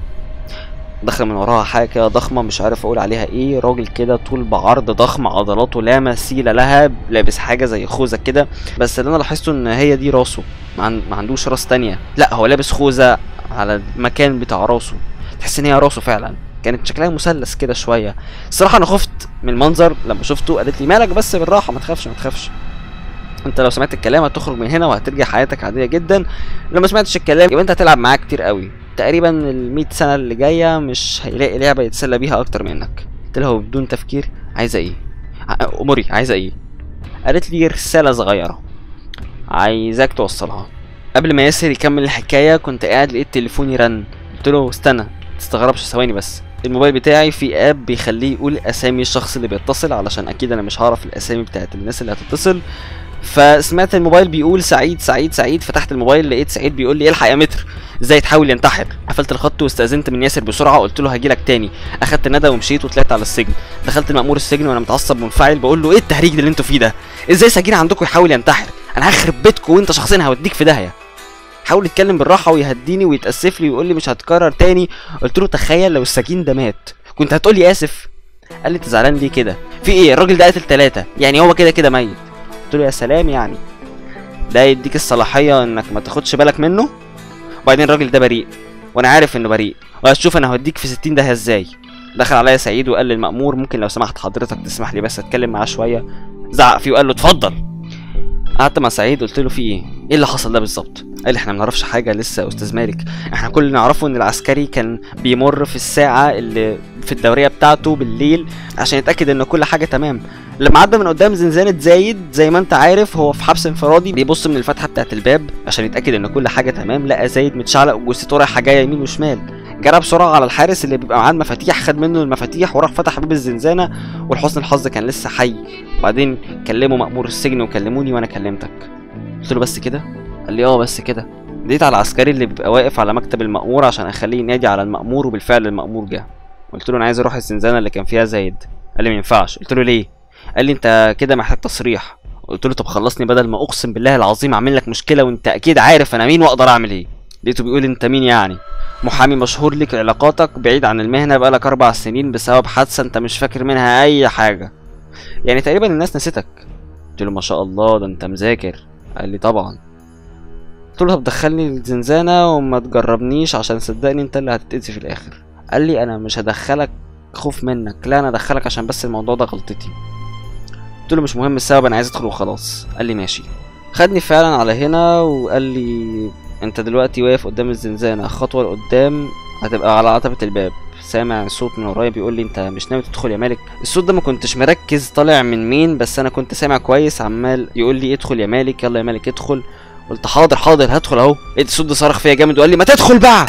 دخل من وراها حاجه كده ضخمه مش عارف اقول عليها ايه راجل كده طول بعرض ضخم عضلاته لا مثيل لها لابس حاجه زي خوذه كده بس اللي انا لاحظته ان هي دي راسه ما, عن... ما عندوش راس تانية لا هو لابس خوذه على المكان بتاع راسه تحس ان هي راسه فعلا كانت شكلها مثلث كده شويه الصراحه انا خفت من المنظر لما شفته قالت لي مالك بس بالراحه ما تخافش ما تخافش انت لو سمعت الكلام هتخرج من هنا وهترجع حياتك عاديه جدا لو ما سمعتش الكلام يبقى انت هتلعب معاه كتير قوي تقريبا ال 100 سنه اللي جايه مش هيلاقي لعبه يتسلى بيها اكتر منك قلت لها بدون تفكير عايزه ايه ع- اموري عايزه ايه قالت لي رساله صغيره عايزاك توصلها قبل ما ياسر يكمل الحكايه كنت قاعد لقيت تليفوني رن قلت له استنى تستغربش ثواني بس الموبايل بتاعي في اب بيخليه يقول اسامي الشخص اللي بيتصل علشان اكيد انا مش هعرف الاسامي بتاعت الناس اللي هتتصل فسمعت الموبايل بيقول سعيد سعيد سعيد فتحت الموبايل لقيت سعيد بيقول لي الحق يا متر ازاي تحاول ينتحر قفلت الخط واستاذنت من ياسر بسرعه قلت له هجيلك تاني اخدت ندى ومشيت وطلعت على السجن دخلت المأمور السجن وانا متعصب منفعل بقول له ايه التهريج اللي انتوا فيه ده ازاي سجين عندكم يحاول ينتحر انا هخرب بيتكم وانت شخصيا هوديك في داهيه حاول يتكلم بالراحه ويهديني ويتاسف لي ويقول لي مش هتكرر تاني قلت له تخيل لو السجين ده مات كنت هتقول لي اسف قال لي انت زعلان ليه كده في ايه الراجل ده قتل ثلاثه يعني هو كده كده ميت قلت له يا سلام يعني ده يديك الصلاحيه انك ما تاخدش بالك منه وبعدين الراجل ده بريء وانا عارف انه بريء وهتشوف انا هوديك في 60 ده ازاي دخل عليا سعيد وقال للمأمور ممكن لو سمحت حضرتك تسمح لي بس اتكلم معاه شويه زعق فيه وقال له اتفضل قعدت مع سعيد قلت له في ايه ايه اللي حصل ده بالظبط قال لي احنا ما نعرفش حاجه لسه يا استاذ مالك احنا كل اللي نعرفه ان العسكري كان بيمر في الساعه اللي في الدوريه بتاعته بالليل عشان يتاكد ان كل حاجه تمام لما عدى من قدام زنزانة زايد زي ما انت عارف هو في حبس انفرادي بيبص من الفتحة بتاعت الباب عشان يتأكد ان كل حاجة تمام لقى زايد متشعلق وجثته رايحة جاية يمين وشمال جرى بسرعة على الحارس اللي بيبقى معاه المفاتيح خد منه المفاتيح وراح فتح باب الزنزانة ولحسن الحظ كان لسه حي وبعدين كلموا مأمور السجن وكلموني وانا كلمتك قلت له بس كده قال لي اه بس كده ديت على العسكري اللي بيبقى واقف على مكتب المأمور عشان اخليه ينادي على المأمور وبالفعل المأمور جه قلت له انا عايز اروح الزنزانة اللي كان فيها زايد قال لي ما ينفعش قلت له ليه قال لي انت كده محتاج تصريح قلت له طب خلصني بدل ما اقسم بالله العظيم اعمل لك مشكله وانت اكيد عارف انا مين واقدر اعمل ايه لقيته بيقول انت مين يعني محامي مشهور لك علاقاتك بعيد عن المهنه بقالك اربع سنين بسبب حادثه انت مش فاكر منها اي حاجه يعني تقريبا الناس نسيتك قلت له ما شاء الله ده انت مذاكر قال لي طبعا قلت له طب دخلني الزنزانه وما تجربنيش عشان صدقني انت اللي هتتأذي في الاخر قال لي انا مش هدخلك خوف منك لا انا ادخلك عشان بس الموضوع ده غلطتي قلت له مش مهم السبب انا عايز ادخل وخلاص قال لي ماشي خدني فعلا على هنا وقال لي انت دلوقتي واقف قدام الزنزانة خطوة لقدام هتبقى على عتبة الباب سامع صوت من ورايا بيقول لي انت مش ناوي تدخل يا مالك الصوت ده ما كنتش مركز طالع من مين بس انا كنت سامع كويس عمال يقول لي ادخل يا مالك يلا يا مالك ادخل قلت حاضر حاضر هدخل اهو لقيت الصوت ده صرخ فيا جامد وقال لي ما تدخل بقى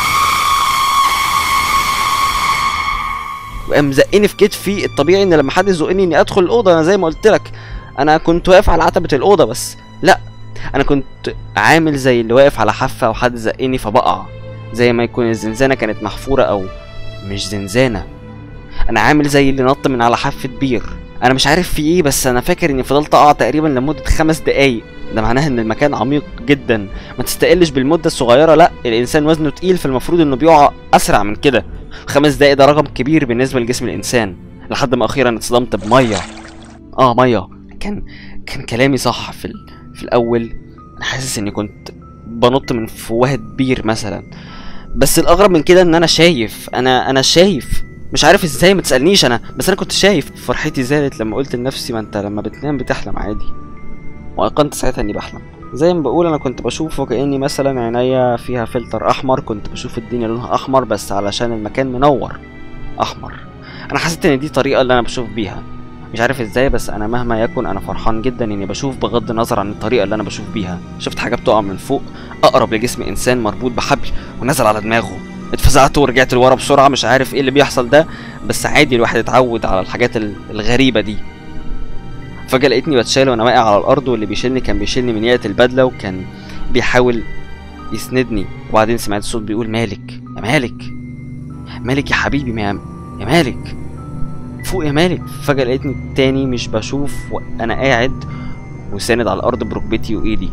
وقام زقني في كتفي الطبيعي ان لما حد يزقني اني ادخل الاوضه انا زي ما قلت لك انا كنت واقف على عتبه الاوضه بس لا انا كنت عامل زي اللي واقف على حافه وحد زقني فبقع زي ما يكون الزنزانه كانت محفوره او مش زنزانه انا عامل زي اللي نط من على حافه بير انا مش عارف في ايه بس انا فاكر اني فضلت اقع تقريبا لمده خمس دقايق ده معناه ان المكان عميق جدا ما تستقلش بالمده الصغيره لا الانسان وزنه تقيل فالمفروض انه بيقع اسرع من كده خمس دقايق ده رقم كبير بالنسبه لجسم الانسان لحد ما اخيرا اتصدمت بميه اه ميه كان كان كلامي صح في ال... في الاول انا حاسس اني كنت بنط من فوهة بير مثلا بس الاغرب من كده ان انا شايف انا انا شايف مش عارف ازاي ما تسالنيش انا بس انا كنت شايف فرحتي زادت لما قلت لنفسي ما انت لما بتنام بتحلم عادي وايقنت ساعتها اني بحلم زي ما بقول انا كنت بشوف وكاني مثلا عينيا فيها فلتر احمر كنت بشوف الدنيا لونها احمر بس علشان المكان منور احمر انا حسيت ان دي الطريقه اللي انا بشوف بيها مش عارف ازاي بس انا مهما يكن انا فرحان جدا اني بشوف بغض النظر عن الطريقه اللي انا بشوف بيها شفت حاجه بتقع من فوق اقرب لجسم انسان مربوط بحبل ونزل على دماغه اتفزعت ورجعت لورا بسرعه مش عارف ايه اللي بيحصل ده بس عادي الواحد اتعود على الحاجات ال- الغريبه دي فجاه لقيتني بتشال وانا واقع على الارض واللي بيشيلني كان بيشيلني من ياقه البدله وكان بيحاول يسندني وبعدين سمعت صوت بيقول مالك يا مالك مالك يا حبيبي ما يا يا مالك فوق يا مالك فجأة لقيتني تاني مش بشوف وأنا قاعد وساند على الأرض بركبتي وإيدي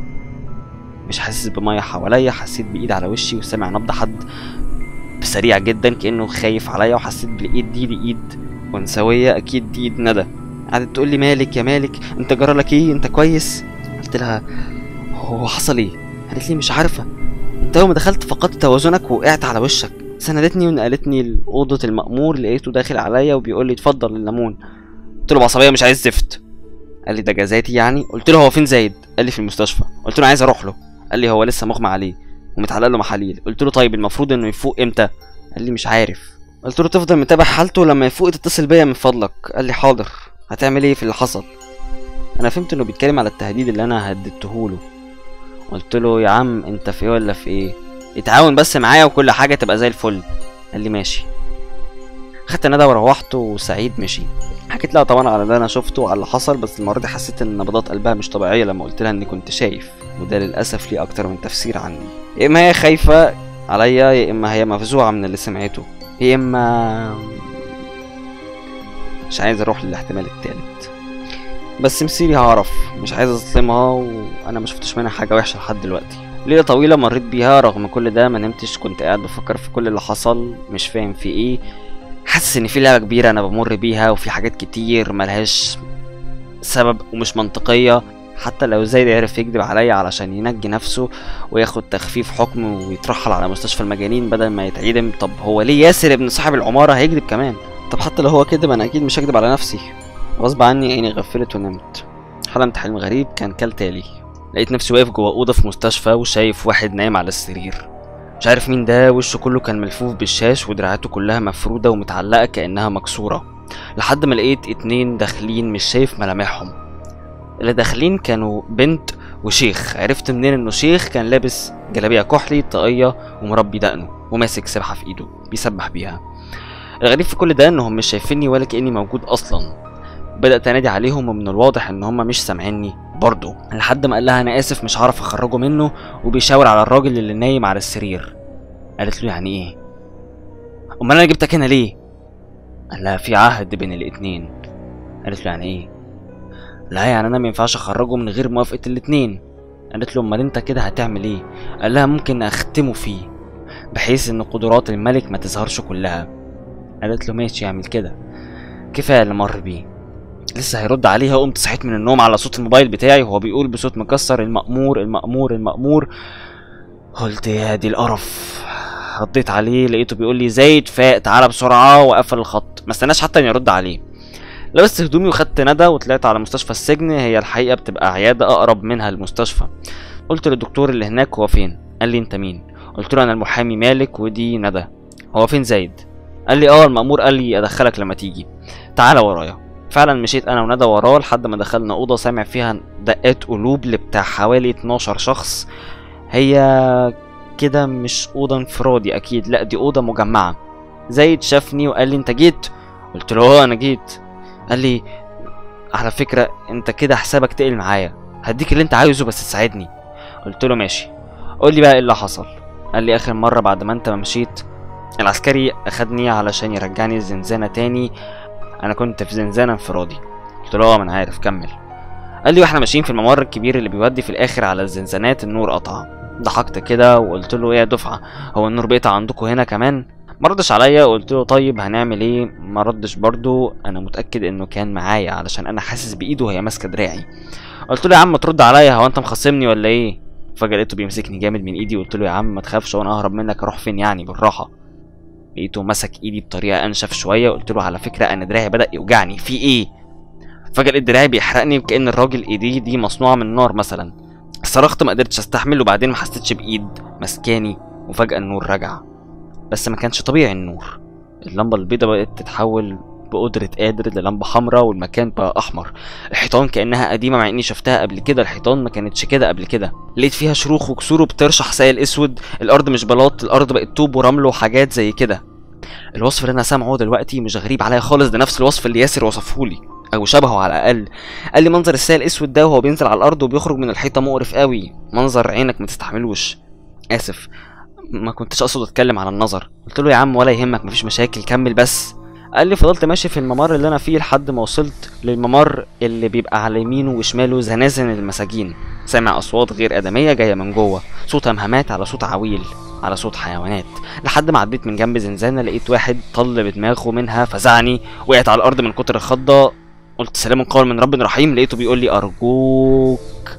مش حاسس بمية حواليا حسيت بإيد على وشي وسامع نبض حد سريع جدا كأنه خايف عليا وحسيت بالإيد دي دي إيد أنثوية أكيد دي إيد ندى قعدت تقول لي مالك يا مالك أنت جرالك إيه أنت كويس قلت لها هو حصل إيه قالت لي مش عارفة أنت يوم ما دخلت فقدت توازنك وقعت على وشك سندتني ونقلتني لأوضة المأمور لقيته داخل عليا وبيقول لي اتفضل الليمون قلت له بعصبية مش عايز زفت قال لي ده جزاتي يعني قلت له هو فين زايد قال لي في المستشفى قلت له عايز اروح له قال لي هو لسه مغمى عليه ومتعلق له محاليل قلت له طيب المفروض انه يفوق امتى قال لي مش عارف قلت له تفضل متابع حالته لما يفوق تتصل بيا من فضلك قال لي حاضر هتعمل ايه في اللي حصل انا فهمت انه بيتكلم على التهديد اللي انا هددته له قلت له يا عم انت في ايه ولا في ايه اتعاون بس معايا وكل حاجه تبقى زي الفل قال لي ماشي خدت ندى وروحت وسعيد مشي حكيت لها طبعا على اللي انا شفته وعلى اللي حصل بس المره دي حسيت ان نبضات قلبها مش طبيعيه لما قلت لها اني كنت شايف وده للاسف ليه اكتر من تفسير عني يا اما هي خايفه عليا يا اما هي مفزوعه من اللي سمعته يا اما مش عايز اروح للاحتمال التالت بس مصيري هعرف مش عايز اظلمها وانا ما شفتش منها حاجه وحشه لحد دلوقتي ليلة طويلة مريت بيها رغم كل ده ما نمتش كنت قاعد بفكر في كل اللي حصل مش فاهم في ايه حاسس ان في لعبة كبيرة انا بمر بيها وفي حاجات كتير ملهاش سبب ومش منطقية حتى لو زايد عرف يكذب عليا علشان ينجي نفسه وياخد تخفيف حكم ويترحل على مستشفى المجانين بدل ما يتعدم طب هو ليه ياسر ابن صاحب العمارة هيكذب كمان طب حتى لو هو كذب انا اكيد مش هكذب على نفسي غصب عني عيني غفلت ونمت حلمت حلم غريب كان كالتالي لقيت نفسي واقف جوه اوضه في مستشفى وشايف واحد نايم على السرير مش عارف مين ده وشه كله كان ملفوف بالشاش ودراعاته كلها مفروده ومتعلقه كانها مكسوره لحد ما لقيت اتنين داخلين مش شايف ملامحهم اللي داخلين كانوا بنت وشيخ عرفت منين انه شيخ كان لابس جلابيه كحلي طاقيه ومربي دقنه وماسك سبحه في ايده بيسبح بيها الغريب في كل ده انهم مش شايفيني ولا كاني موجود اصلا بدات انادي عليهم ومن الواضح ان هم مش سامعيني برضه لحد ما قال لها انا اسف مش هعرف اخرجه منه وبيشاور على الراجل اللي نايم على السرير قالت له يعني ايه امال انا جبتك هنا ليه قال لها في عهد بين الاتنين قالت له يعني ايه لا يعني انا ما ينفعش اخرجه من غير موافقه الاتنين قالت له امال انت كده هتعمل ايه قال لها ممكن اختمه فيه بحيث ان قدرات الملك ما تظهرش كلها قالت له ماشي اعمل كده كفايه اللي مر بيه لسه هيرد عليها قمت صحيت من النوم على صوت الموبايل بتاعي وهو بيقول بصوت مكسر المأمور المأمور المأمور قلت يا دي القرف رديت عليه لقيته بيقول لي زايد فاق تعالى بسرعه وقفل الخط ما استناش حتى اني ارد عليه لبست هدومي وخدت ندى وطلعت على مستشفى السجن هي الحقيقه بتبقى عياده اقرب منها المستشفى قلت للدكتور اللي هناك هو فين قال لي انت مين قلت له انا المحامي مالك ودي ندى هو فين زايد قال لي اه المأمور قال لي ادخلك لما تيجي تعالى ورايا فعلا مشيت انا وندى وراه لحد ما دخلنا اوضه سامع فيها دقات قلوب لبتاع حوالي 12 شخص هي كده مش اوضه انفرادي اكيد لا دي اوضه مجمعه زايد شافني وقال لي انت جيت قلت له اه انا جيت قال لي على فكره انت كده حسابك تقل معايا هديك اللي انت عايزه بس تساعدني قلت له ماشي قول لي بقى ايه اللي حصل قال لي اخر مره بعد ما انت ما مشيت العسكري اخدني علشان يرجعني الزنزانه تاني انا كنت في زنزانه انفرادي قلت له اه ما انا عارف كمل قال لي واحنا ماشيين في الممر الكبير اللي بيودي في الاخر على الزنزانات النور قطع ضحكت كده وقلت له ايه يا دفعه هو النور بيقطع عندكم هنا كمان ما ردش عليا قلت له طيب هنعمل ايه ما ردش برضو انا متاكد انه كان معايا علشان انا حاسس بايده وهي ماسكه دراعي قلت له يا عم ترد عليا هو انت مخصمني ولا ايه فجاه لقيته بيمسكني جامد من ايدي قلت له يا عم ما تخافش وانا اهرب منك اروح فين يعني بالراحه لقيته مسك ايدي بطريقه انشف شويه قلت له على فكره انا دراعي بدا يوجعني في ايه فجاه لقيت دراعي بيحرقني كان الراجل ايديه دي مصنوعه من نار مثلا صرخت ما قدرتش استحمل وبعدين ما حسيتش بايد مسكاني وفجاه النور رجع بس ما كانش طبيعي النور اللمبه البيضاء بقت تتحول بقدرة قادر للمبة حمراء والمكان بقى أحمر الحيطان كأنها قديمة مع إني شفتها قبل كده الحيطان ما كانتش كده قبل كده لقيت فيها شروخ وكسور وبترشح سائل أسود الأرض مش بلاط الأرض بقت طوب ورمل وحاجات زي كده الوصف اللي أنا سامعه دلوقتي مش غريب عليا خالص ده نفس الوصف اللي ياسر وصفهولي أو شبهه على الأقل قال لي منظر السائل الأسود ده وهو بينزل على الأرض وبيخرج من الحيطة مقرف قوي منظر عينك ما تستحملوش آسف ما كنتش اقصد اتكلم على النظر قلت له يا عم ولا يهمك مفيش مشاكل كمل بس قال لي فضلت ماشي في الممر اللي انا فيه لحد ما وصلت للممر اللي بيبقى على يمينه وشماله زنازن المساجين سامع اصوات غير ادميه جايه من جوه صوت همهمات على صوت عويل على صوت حيوانات لحد ما عديت من جنب زنزانه لقيت واحد طل بدماغه منها فزعني وقعت على الارض من كتر الخضه قلت سلام قول من رب رحيم لقيته بيقول لي ارجوك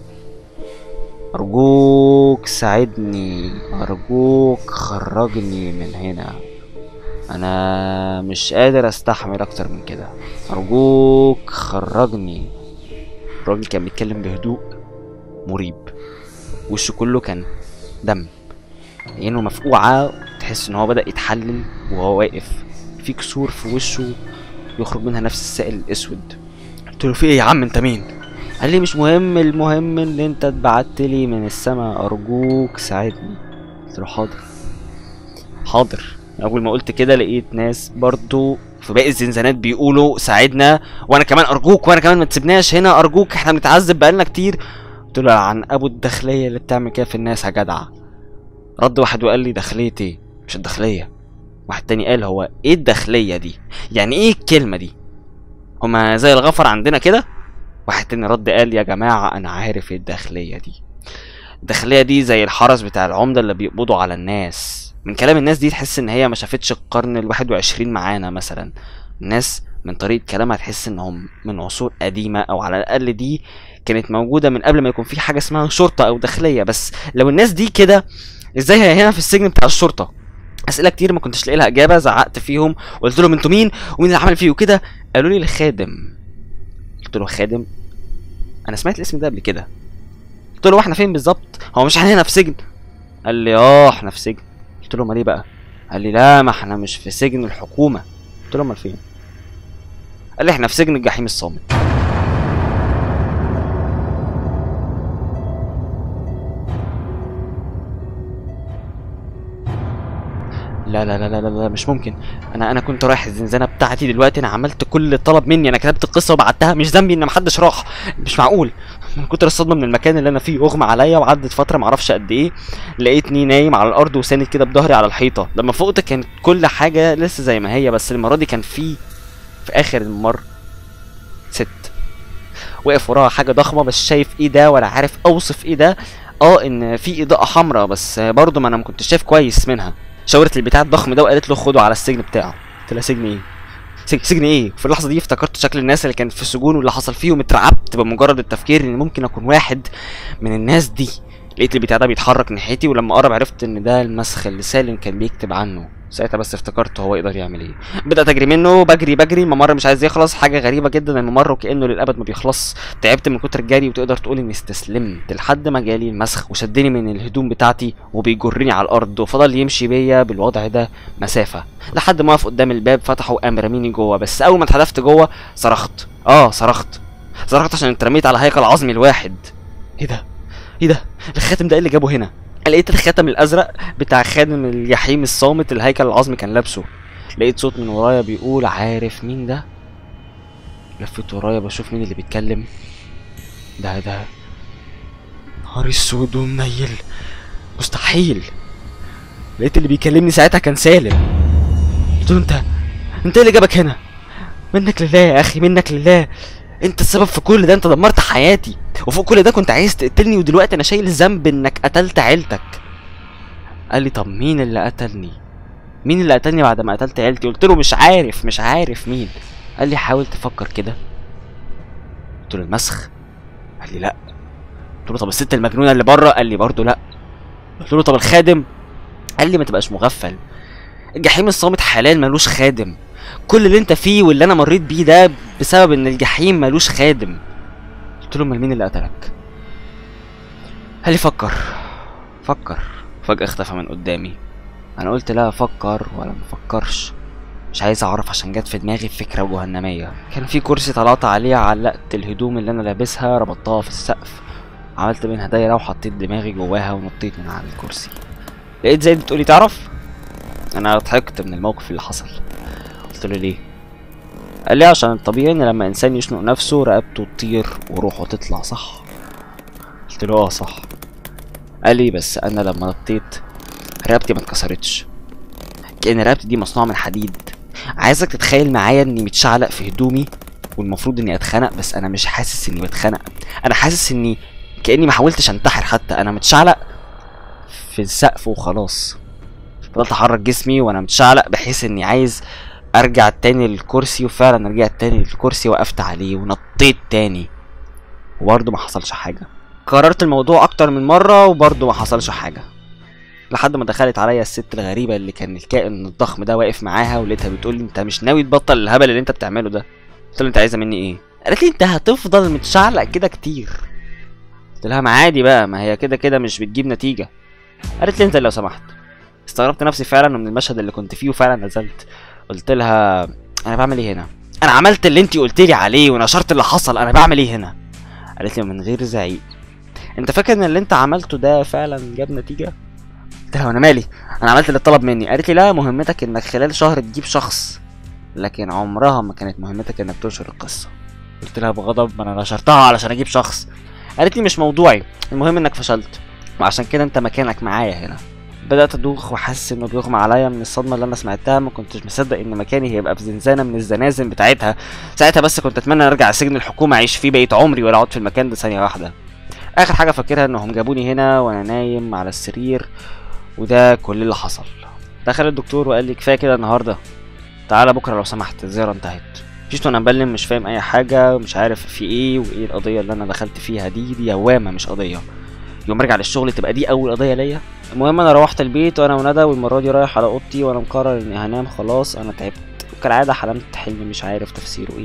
أرجوك ساعدني أرجوك خرجني من هنا أنا مش قادر أستحمل أكتر من كده أرجوك خرجني الراجل كان بيتكلم بهدوء مريب وشه كله كان دم عينه مفقوعة تحس إن هو بدأ يتحلل وهو واقف في كسور في وشه يخرج منها نفس السائل الأسود قلت له في إيه يا عم أنت مين؟ قال لي مش مهم المهم ان انت اتبعت لي من السماء ارجوك ساعدني قلت له حاضر حاضر اول ما قلت كده لقيت ناس برضو في باقي الزنزانات بيقولوا ساعدنا وانا كمان ارجوك وانا كمان ما تسيبناش هنا ارجوك احنا بنتعذب بقالنا كتير قلت له عن ابو الداخليه اللي بتعمل كده في الناس يا جدع رد واحد وقال لي داخليه ايه مش الداخليه واحد تاني قال هو ايه الداخليه دي يعني ايه الكلمه دي هما زي الغفر عندنا كده واحد تاني رد قال يا جماعة أنا عارف ايه الداخلية دي الداخلية دي زي الحرس بتاع العمدة اللي بيقبضوا على الناس من كلام الناس دي تحس إن هي ما شافتش القرن الواحد وعشرين معانا مثلا الناس من طريقة كلامها تحس إنهم من عصور قديمة أو على الأقل دي كانت موجودة من قبل ما يكون في حاجة اسمها شرطة أو داخلية بس لو الناس دي كده ازاي هي هنا في السجن بتاع الشرطة اسئله كتير ما كنتش لاقي لها اجابه زعقت فيهم وقلت لهم انتوا مين ومين اللي عمل فيه وكده قالوا لي الخادم قلت له خادم انا سمعت الاسم ده قبل كده قلت له احنا فين بالظبط هو مش احنا هنا في سجن قال لي اه احنا في سجن قلت له امال ايه بقى قال لي لا ما احنا مش في سجن الحكومه قلت له امال فين قال لي احنا في سجن الجحيم الصامت لا لا لا لا لا, لا مش ممكن انا انا كنت رايح الزنزانه بتاعتي دلوقتي انا عملت كل اللي طلب مني انا كتبت القصه وبعتها مش ذنبي ان محدش راح مش معقول من كتر الصدمه من المكان اللي انا فيه اغمى عليا وعدت فتره معرفش قد ايه لقيتني نايم على الارض وساند كده بظهري على الحيطه لما فقت كانت كل حاجه لسه زي ما هي بس المره دي كان في في اخر الممر ست واقف وراها حاجه ضخمه بس شايف ايه ده ولا عارف اوصف ايه ده اه ان في اضاءه حمراء بس برضه ما انا ما كنتش شايف كويس منها شاورت البتاع الضخم ده وقالت له خده على السجن بتاعه قلت لها سجن ايه سجن, سجن ايه في اللحظه دي افتكرت شكل الناس اللي كانت في السجون واللي حصل فيهم اترعبت بمجرد التفكير ان ممكن اكون واحد من الناس دي لقيت البتاع ده بيتحرك ناحيتي ولما قرب عرفت ان ده المسخ اللي سالم كان بيكتب عنه ساعتها بس افتكرت هو يقدر يعمل ايه بدات اجري منه بجري بجري الممر مش عايز يخلص حاجه غريبه جدا الممر وكانه للابد ما بيخلص تعبت من كتر الجري وتقدر تقول اني استسلمت لحد ما جالي المسخ وشدني من الهدوم بتاعتي وبيجرني على الارض وفضل يمشي بيا بالوضع ده مسافه لحد ما وقف قدام الباب فتحه وقام رميني جوه بس اول ما اتحدفت جوه صرخت اه صرخت صرخت عشان اترميت على هيكل عظمي الواحد ايه ده ايه ده الخاتم ده ايه اللي جابه هنا لقيت الخاتم الازرق بتاع خادم الجحيم الصامت الهيكل العظمي كان لابسه لقيت صوت من ورايا بيقول عارف مين ده لفيت ورايا بشوف مين اللي بيتكلم ده ده نهار اسود ومنيل مستحيل لقيت اللي بيكلمني ساعتها كان سالم قلت له انت انت ايه اللي جابك هنا منك لله يا اخي منك لله انت السبب في كل ده انت دمرت حياتي وفوق كل ده كنت عايز تقتلني ودلوقتي انا شايل الذنب انك قتلت عيلتك قال لي طب مين اللي قتلني مين اللي قتلني بعد ما قتلت عيلتي قلت له مش عارف مش عارف مين قال لي حاول تفكر كده قلت له المسخ قال لي لا قلت له طب الست المجنونه اللي بره قال لي برضه لا قلت له طب الخادم قال لي ما تبقاش مغفل الجحيم الصامت حلال ملوش خادم كل اللي انت فيه واللي انا مريت بيه ده بسبب ان الجحيم ملوش خادم قلت له امال مين اللي قتلك قال لي فكر فكر فجأة اختفى من قدامي انا قلت لا افكر ولا مفكرش مش عايز اعرف عشان جت في دماغي فكرة جهنمية كان في كرسي طلعت عليه علقت الهدوم اللي انا لابسها ربطتها في السقف عملت منها دايرة وحطيت دماغي جواها ونطيت من على الكرسي لقيت زيد بتقولي تعرف انا ضحكت من الموقف اللي حصل قلت له ليه قال لي عشان الطبيعي ان لما انسان يشنق نفسه رقبته تطير وروحه تطلع صح قلت له اه صح قال لي بس انا لما نطيت رقبتي ما اتكسرتش كأن رقبتي دي مصنوعة من حديد عايزك تتخيل معايا اني متشعلق في هدومي والمفروض اني اتخنق بس انا مش حاسس اني بتخنق انا حاسس اني كاني ما حاولتش انتحر حتى انا متشعلق في السقف وخلاص فضلت احرك جسمي وانا متشعلق بحيث اني عايز ارجع تاني للكرسي وفعلا رجعت تاني للكرسي وقفت عليه ونطيت تاني وبرضه ما حصلش حاجه كررت الموضوع اكتر من مره وبرضه ما حصلش حاجه لحد ما دخلت عليا الست الغريبه اللي كان الكائن الضخم ده واقف معاها ولقيتها بتقول لي انت مش ناوي تبطل الهبل اللي انت بتعمله ده قلت لها انت عايزه مني ايه قالت لي انت هتفضل متشعلق كده كتير قلت لها ما عادي بقى ما هي كده كده مش بتجيب نتيجه قالت لي انت لو سمحت استغربت نفسي فعلا من المشهد اللي كنت فيه وفعلا نزلت قلت لها انا بعمل ايه هنا انا عملت اللي انت قلت لي عليه ونشرت اللي حصل انا بعمل ايه هنا قالت لي من غير زعيق انت فاكر ان اللي انت عملته ده فعلا جاب نتيجه قلت لها انا مالي انا عملت اللي اتطلب مني قالت لي لا مهمتك انك خلال شهر تجيب شخص لكن عمرها ما كانت مهمتك انك تنشر القصه قلت لها بغضب ما انا نشرتها علشان اجيب شخص قالت لي مش موضوعي المهم انك فشلت وعشان كده انت مكانك معايا هنا بدات ادوخ وحاسس انه بيغمى عليا من الصدمه اللي انا سمعتها ما كنتش مصدق ان مكاني هيبقى في زنزانه من الزنازن بتاعتها ساعتها بس كنت اتمنى ارجع سجن الحكومه اعيش فيه بقيت عمري ولا اقعد في المكان ده ثانيه واحده اخر حاجه فاكرها انهم جابوني هنا وانا نايم على السرير وده كل اللي حصل دخل الدكتور وقال لي كفايه كده النهارده تعالى بكره لو سمحت الزياره انتهت جيت وانا مبلم مش فاهم اي حاجه ومش عارف في ايه وايه القضيه اللي انا دخلت فيها دي دي يوامه مش قضيه يوم ارجع للشغل تبقى دي اول قضيه ليا المهم انا روحت البيت وانا وندى والمره دي رايح على اوضتي وانا مقرر اني هنام خلاص انا تعبت وكالعاده حلمت حلم مش عارف تفسيره ايه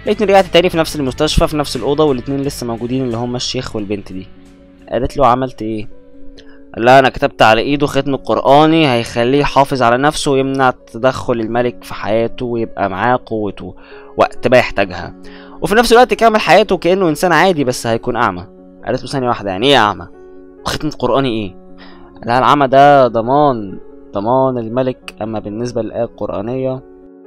لقيتني رجعت تاني في نفس المستشفى في نفس الاوضه والاتنين لسه موجودين اللي هما الشيخ والبنت دي قالت له عملت ايه قال لها انا كتبت على ايده ختم قراني هيخليه يحافظ على نفسه ويمنع تدخل الملك في حياته ويبقى معاه قوته وقت ما يحتاجها وفي نفس الوقت يكمل حياته كانه انسان عادي بس هيكون اعمى قالت له ثانيه واحده يعني ايه اعمى وختم قراني ايه قال لها العمى ده ضمان ضمان الملك اما بالنسبه للايه القرانيه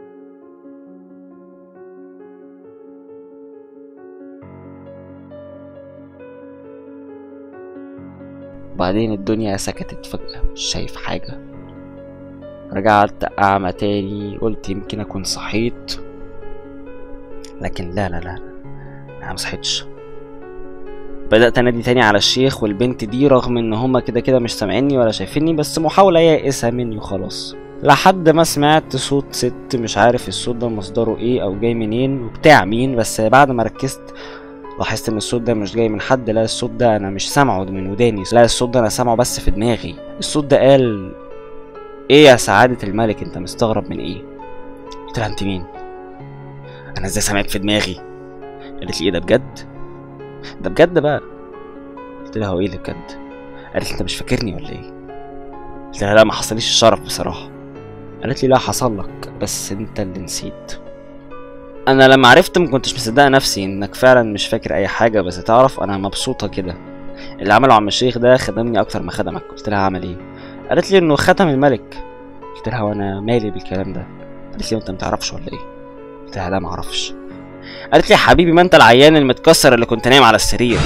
وبعدين الدنيا سكتت فجأة مش شايف حاجة رجعت أعمى تاني قلت يمكن أكون صحيت لكن لا لا لا أنا مصحيتش بدأت أنادي تاني على الشيخ والبنت دي رغم إن هما كده كده مش سامعيني ولا شايفيني بس محاولة يائسة مني وخلاص لحد ما سمعت صوت ست مش عارف الصوت ده مصدره ايه او جاي منين وبتاع مين بس بعد ما ركزت لاحظت ان الصوت ده مش جاي من حد لا الصوت ده انا مش سامعه من وداني لا الصوت ده انا سامعه بس في دماغي الصوت ده قال ايه يا سعادة الملك انت مستغرب من ايه قلت لها انت مين انا ازاي سامعك في دماغي قالت لي ايه ده بجد ده بجد بقى قلت لها هو ايه اللي بجد قالت لي انت مش فاكرني ولا ايه قلت لها لا ما حصليش الشرف بصراحة قالت لي لا حصل لك بس انت اللي نسيت انا لما عرفت ما كنتش مصدقه نفسي انك فعلا مش فاكر اي حاجه بس تعرف انا مبسوطه كده اللي عمله عم الشيخ ده خدمني اكتر ما خدمك قلت لها عمل ايه قالت لي انه ختم الملك قلت لها وانا مالي بالكلام ده قالت لي انت متعرفش ولا ايه قلت لها لا معرفش قالت لي يا حبيبي ما انت العيان المتكسر اللي كنت نايم على السرير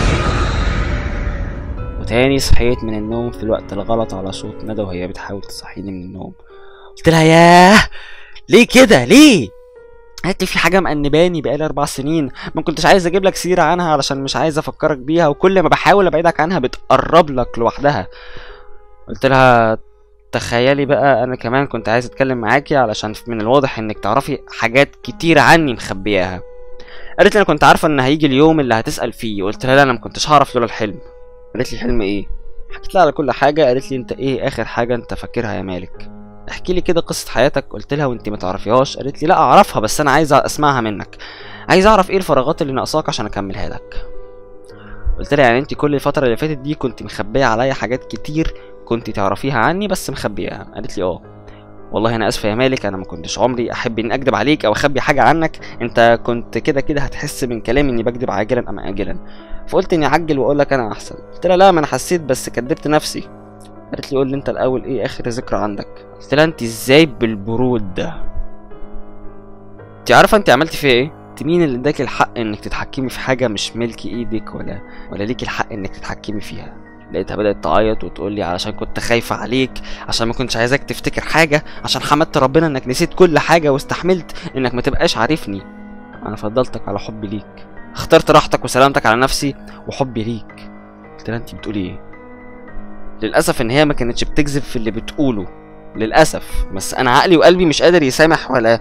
وتاني صحيت من النوم في الوقت الغلط على صوت ندى وهي بتحاول تصحيني من النوم قلت لها ياه ليه كده ليه قالت لي في حاجه مأنباني بقالي اربع سنين ما كنتش عايز اجيب لك سيره عنها علشان مش عايز افكرك بيها وكل ما بحاول ابعدك عنها بتقرب لك لوحدها قلت لها تخيلي بقى انا كمان كنت عايز اتكلم معاكي علشان من الواضح انك تعرفي حاجات كتير عني مخبياها قالت لي انا كنت عارفه ان هيجي اليوم اللي هتسال فيه قلت لها لا انا ما كنتش هعرف لولا الحلم قالت لي حلم ايه حكيت لها على كل حاجه قالت لي انت ايه اخر حاجه انت فاكرها يا مالك احكي لي كده قصه حياتك قلت لها وانت ما تعرفيهاش قالت لي لا اعرفها بس انا عايز اسمعها منك عايز اعرف ايه الفراغات اللي ناقصاك عشان اكملها لك قلت لها يعني انت كل الفتره اللي فاتت دي كنت مخبيه عليا حاجات كتير كنت تعرفيها عني بس مخبياها قالت لي اه والله انا اسفه يا مالك انا ما كنتش عمري احب اني اكدب عليك او اخبي حاجه عنك انت كنت كده كده هتحس من كلامي اني بكدب عاجلا ام اجلا فقلت اني اعجل واقول لك انا احسن قلت لها لا ما انا حسيت بس كدبت نفسي قالت لي قول لي انت الاول ايه اخر ذكرى عندك قلت لها انت ازاي بالبرود ده انت عارفه انت عملتي فيها ايه انت مين اللي اداك الحق انك تتحكمي في حاجه مش ملك ايدك ولا ولا ليك الحق انك تتحكمي فيها لقيتها بدات تعيط وتقول لي علشان كنت خايفه عليك عشان ما كنتش عايزاك تفتكر حاجه عشان حمدت ربنا انك نسيت كل حاجه واستحملت انك ما تبقاش عارفني انا فضلتك على حبي ليك اخترت راحتك وسلامتك على نفسي وحبي ليك قلت لها انت بتقولي ايه للاسف ان هي ما كانتش بتكذب في اللي بتقوله للاسف بس انا عقلي وقلبي مش قادر يسامح ولا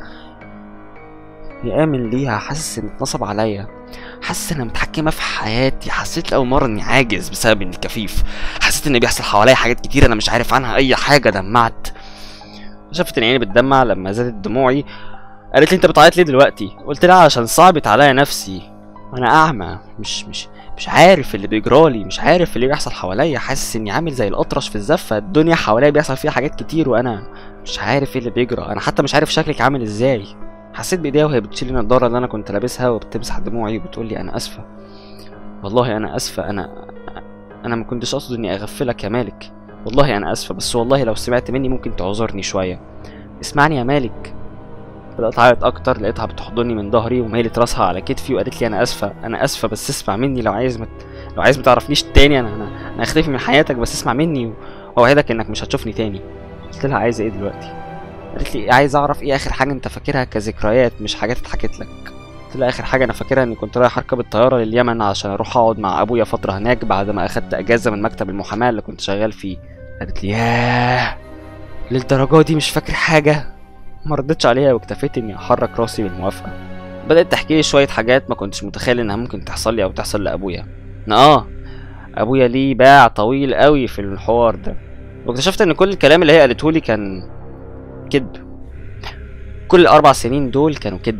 يامن ليها حاسس ان اتنصب عليا حاسس ان متحكمه في حياتي حسيت لاول مره اني عاجز بسبب اني كفيف حسيت ان بيحصل حواليا حاجات كتير انا مش عارف عنها اي حاجه دمعت شافت ان عيني بتدمع لما زادت دموعي قالت لي انت بتعيط ليه دلوقتي قلت لها عشان صعبت عليا نفسي انا اعمى مش مش مش عارف اللي بيجرالي مش عارف اللي بيحصل حواليا حاسس اني عامل زي الاطرش في الزفه الدنيا حواليا بيحصل فيها حاجات كتير وانا مش عارف ايه اللي بيجرى انا حتى مش عارف شكلك عامل ازاي حسيت بايديها وهي بتشيل النضاره اللي انا كنت لابسها وبتمسح دموعي وبتقول لي انا اسفه والله انا اسفه انا انا ما كنتش اقصد اني اغفلك يا مالك والله انا اسفه بس والله لو سمعت مني ممكن تعذرني شويه اسمعني يا مالك بدات اعيط اكتر لقيتها بتحضني من ظهري وميلت راسها على كتفي وقالت لي انا اسفه انا اسفه بس اسمع مني لو عايز مت... لو عايز متعرفنيش تاني انا انا انا هختفي من حياتك بس اسمع مني واوعدك انك مش هتشوفني تاني قلت لها عايزه ايه دلوقتي قالت لي عايز اعرف ايه اخر حاجه انت فاكرها كذكريات مش حاجات اتحكت لك قلت لها اخر حاجه انا فاكرها اني كنت رايح اركب الطياره لليمن عشان اروح اقعد مع ابويا فتره هناك بعد ما اخدت اجازه من مكتب المحاماه اللي كنت شغال فيه قالت لي ياه للدرجه دي مش فاكر حاجه ما ردتش عليها واكتفيت اني احرك راسي بالموافقه بدات تحكي لي شويه حاجات ما كنتش متخيل انها ممكن تحصل لي او تحصل لابويا اه ابويا ليه باع طويل قوي في الحوار ده واكتشفت ان كل الكلام اللي هي قالته لي كان كذب كل الاربع سنين دول كانوا كذب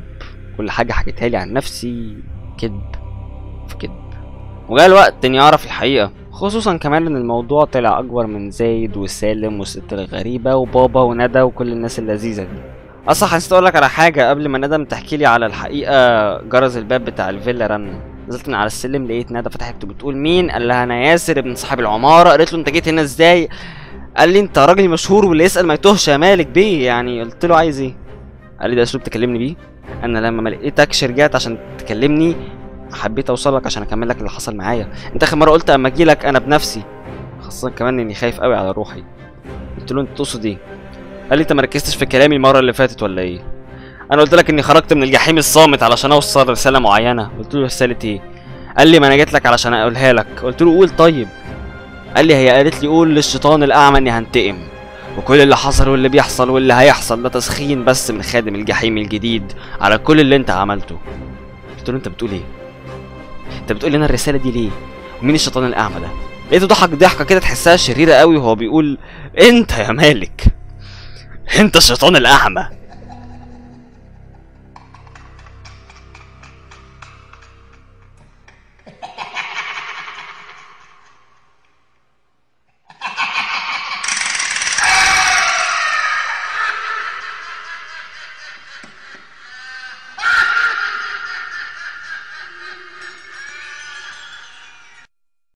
كل حاجه حكيتها لي عن نفسي كذب في كذب وجاء الوقت اني اعرف الحقيقه خصوصا كمان ان الموضوع طلع اكبر من زايد وسالم والست الغريبه وبابا وندى وكل الناس اللذيذه دي اصح نسيت اقول لك على حاجه قبل ما ندى تحكي لي على الحقيقه جرس الباب بتاع الفيلا رن نزلت من على السلم لقيت ندى فتحت بتقول مين قال لها انا ياسر ابن صاحب العماره قالت له انت جيت هنا ازاي قال لي انت راجل مشهور واللي يسال ما يتوهش يا مالك بيه يعني قلت له عايز ايه قال لي ده اسلوب تكلمني بيه انا لما ما لقيتكش رجعت عشان تكلمني حبيت اوصل لك عشان اكمل لك اللي حصل معايا انت اخر مره قلت اما اجي لك انا بنفسي خاصه كمان اني خايف قوي على روحي قلت له انت تقصد ايه قال لي انت ما ركزتش في كلامي المره اللي فاتت ولا ايه انا قلت لك اني خرجت من الجحيم الصامت علشان اوصل رساله معينه قلت له رساله ايه قال لي ما انا جيت لك علشان اقولها لك قلت له قول طيب قال لي هي قالت لي قول للشيطان الاعمى اني هنتقم وكل اللي حصل واللي بيحصل واللي هيحصل ده تسخين بس من خادم الجحيم الجديد على كل اللي انت عملته قلت له انت بتقول ايه انت بتقول لنا الرساله دي ليه ومين الشيطان الاعمى ده لقيته ضحك ضحكه كده تحسها شريره قوي وهو بيقول انت يا مالك انت الشيطان الاعمى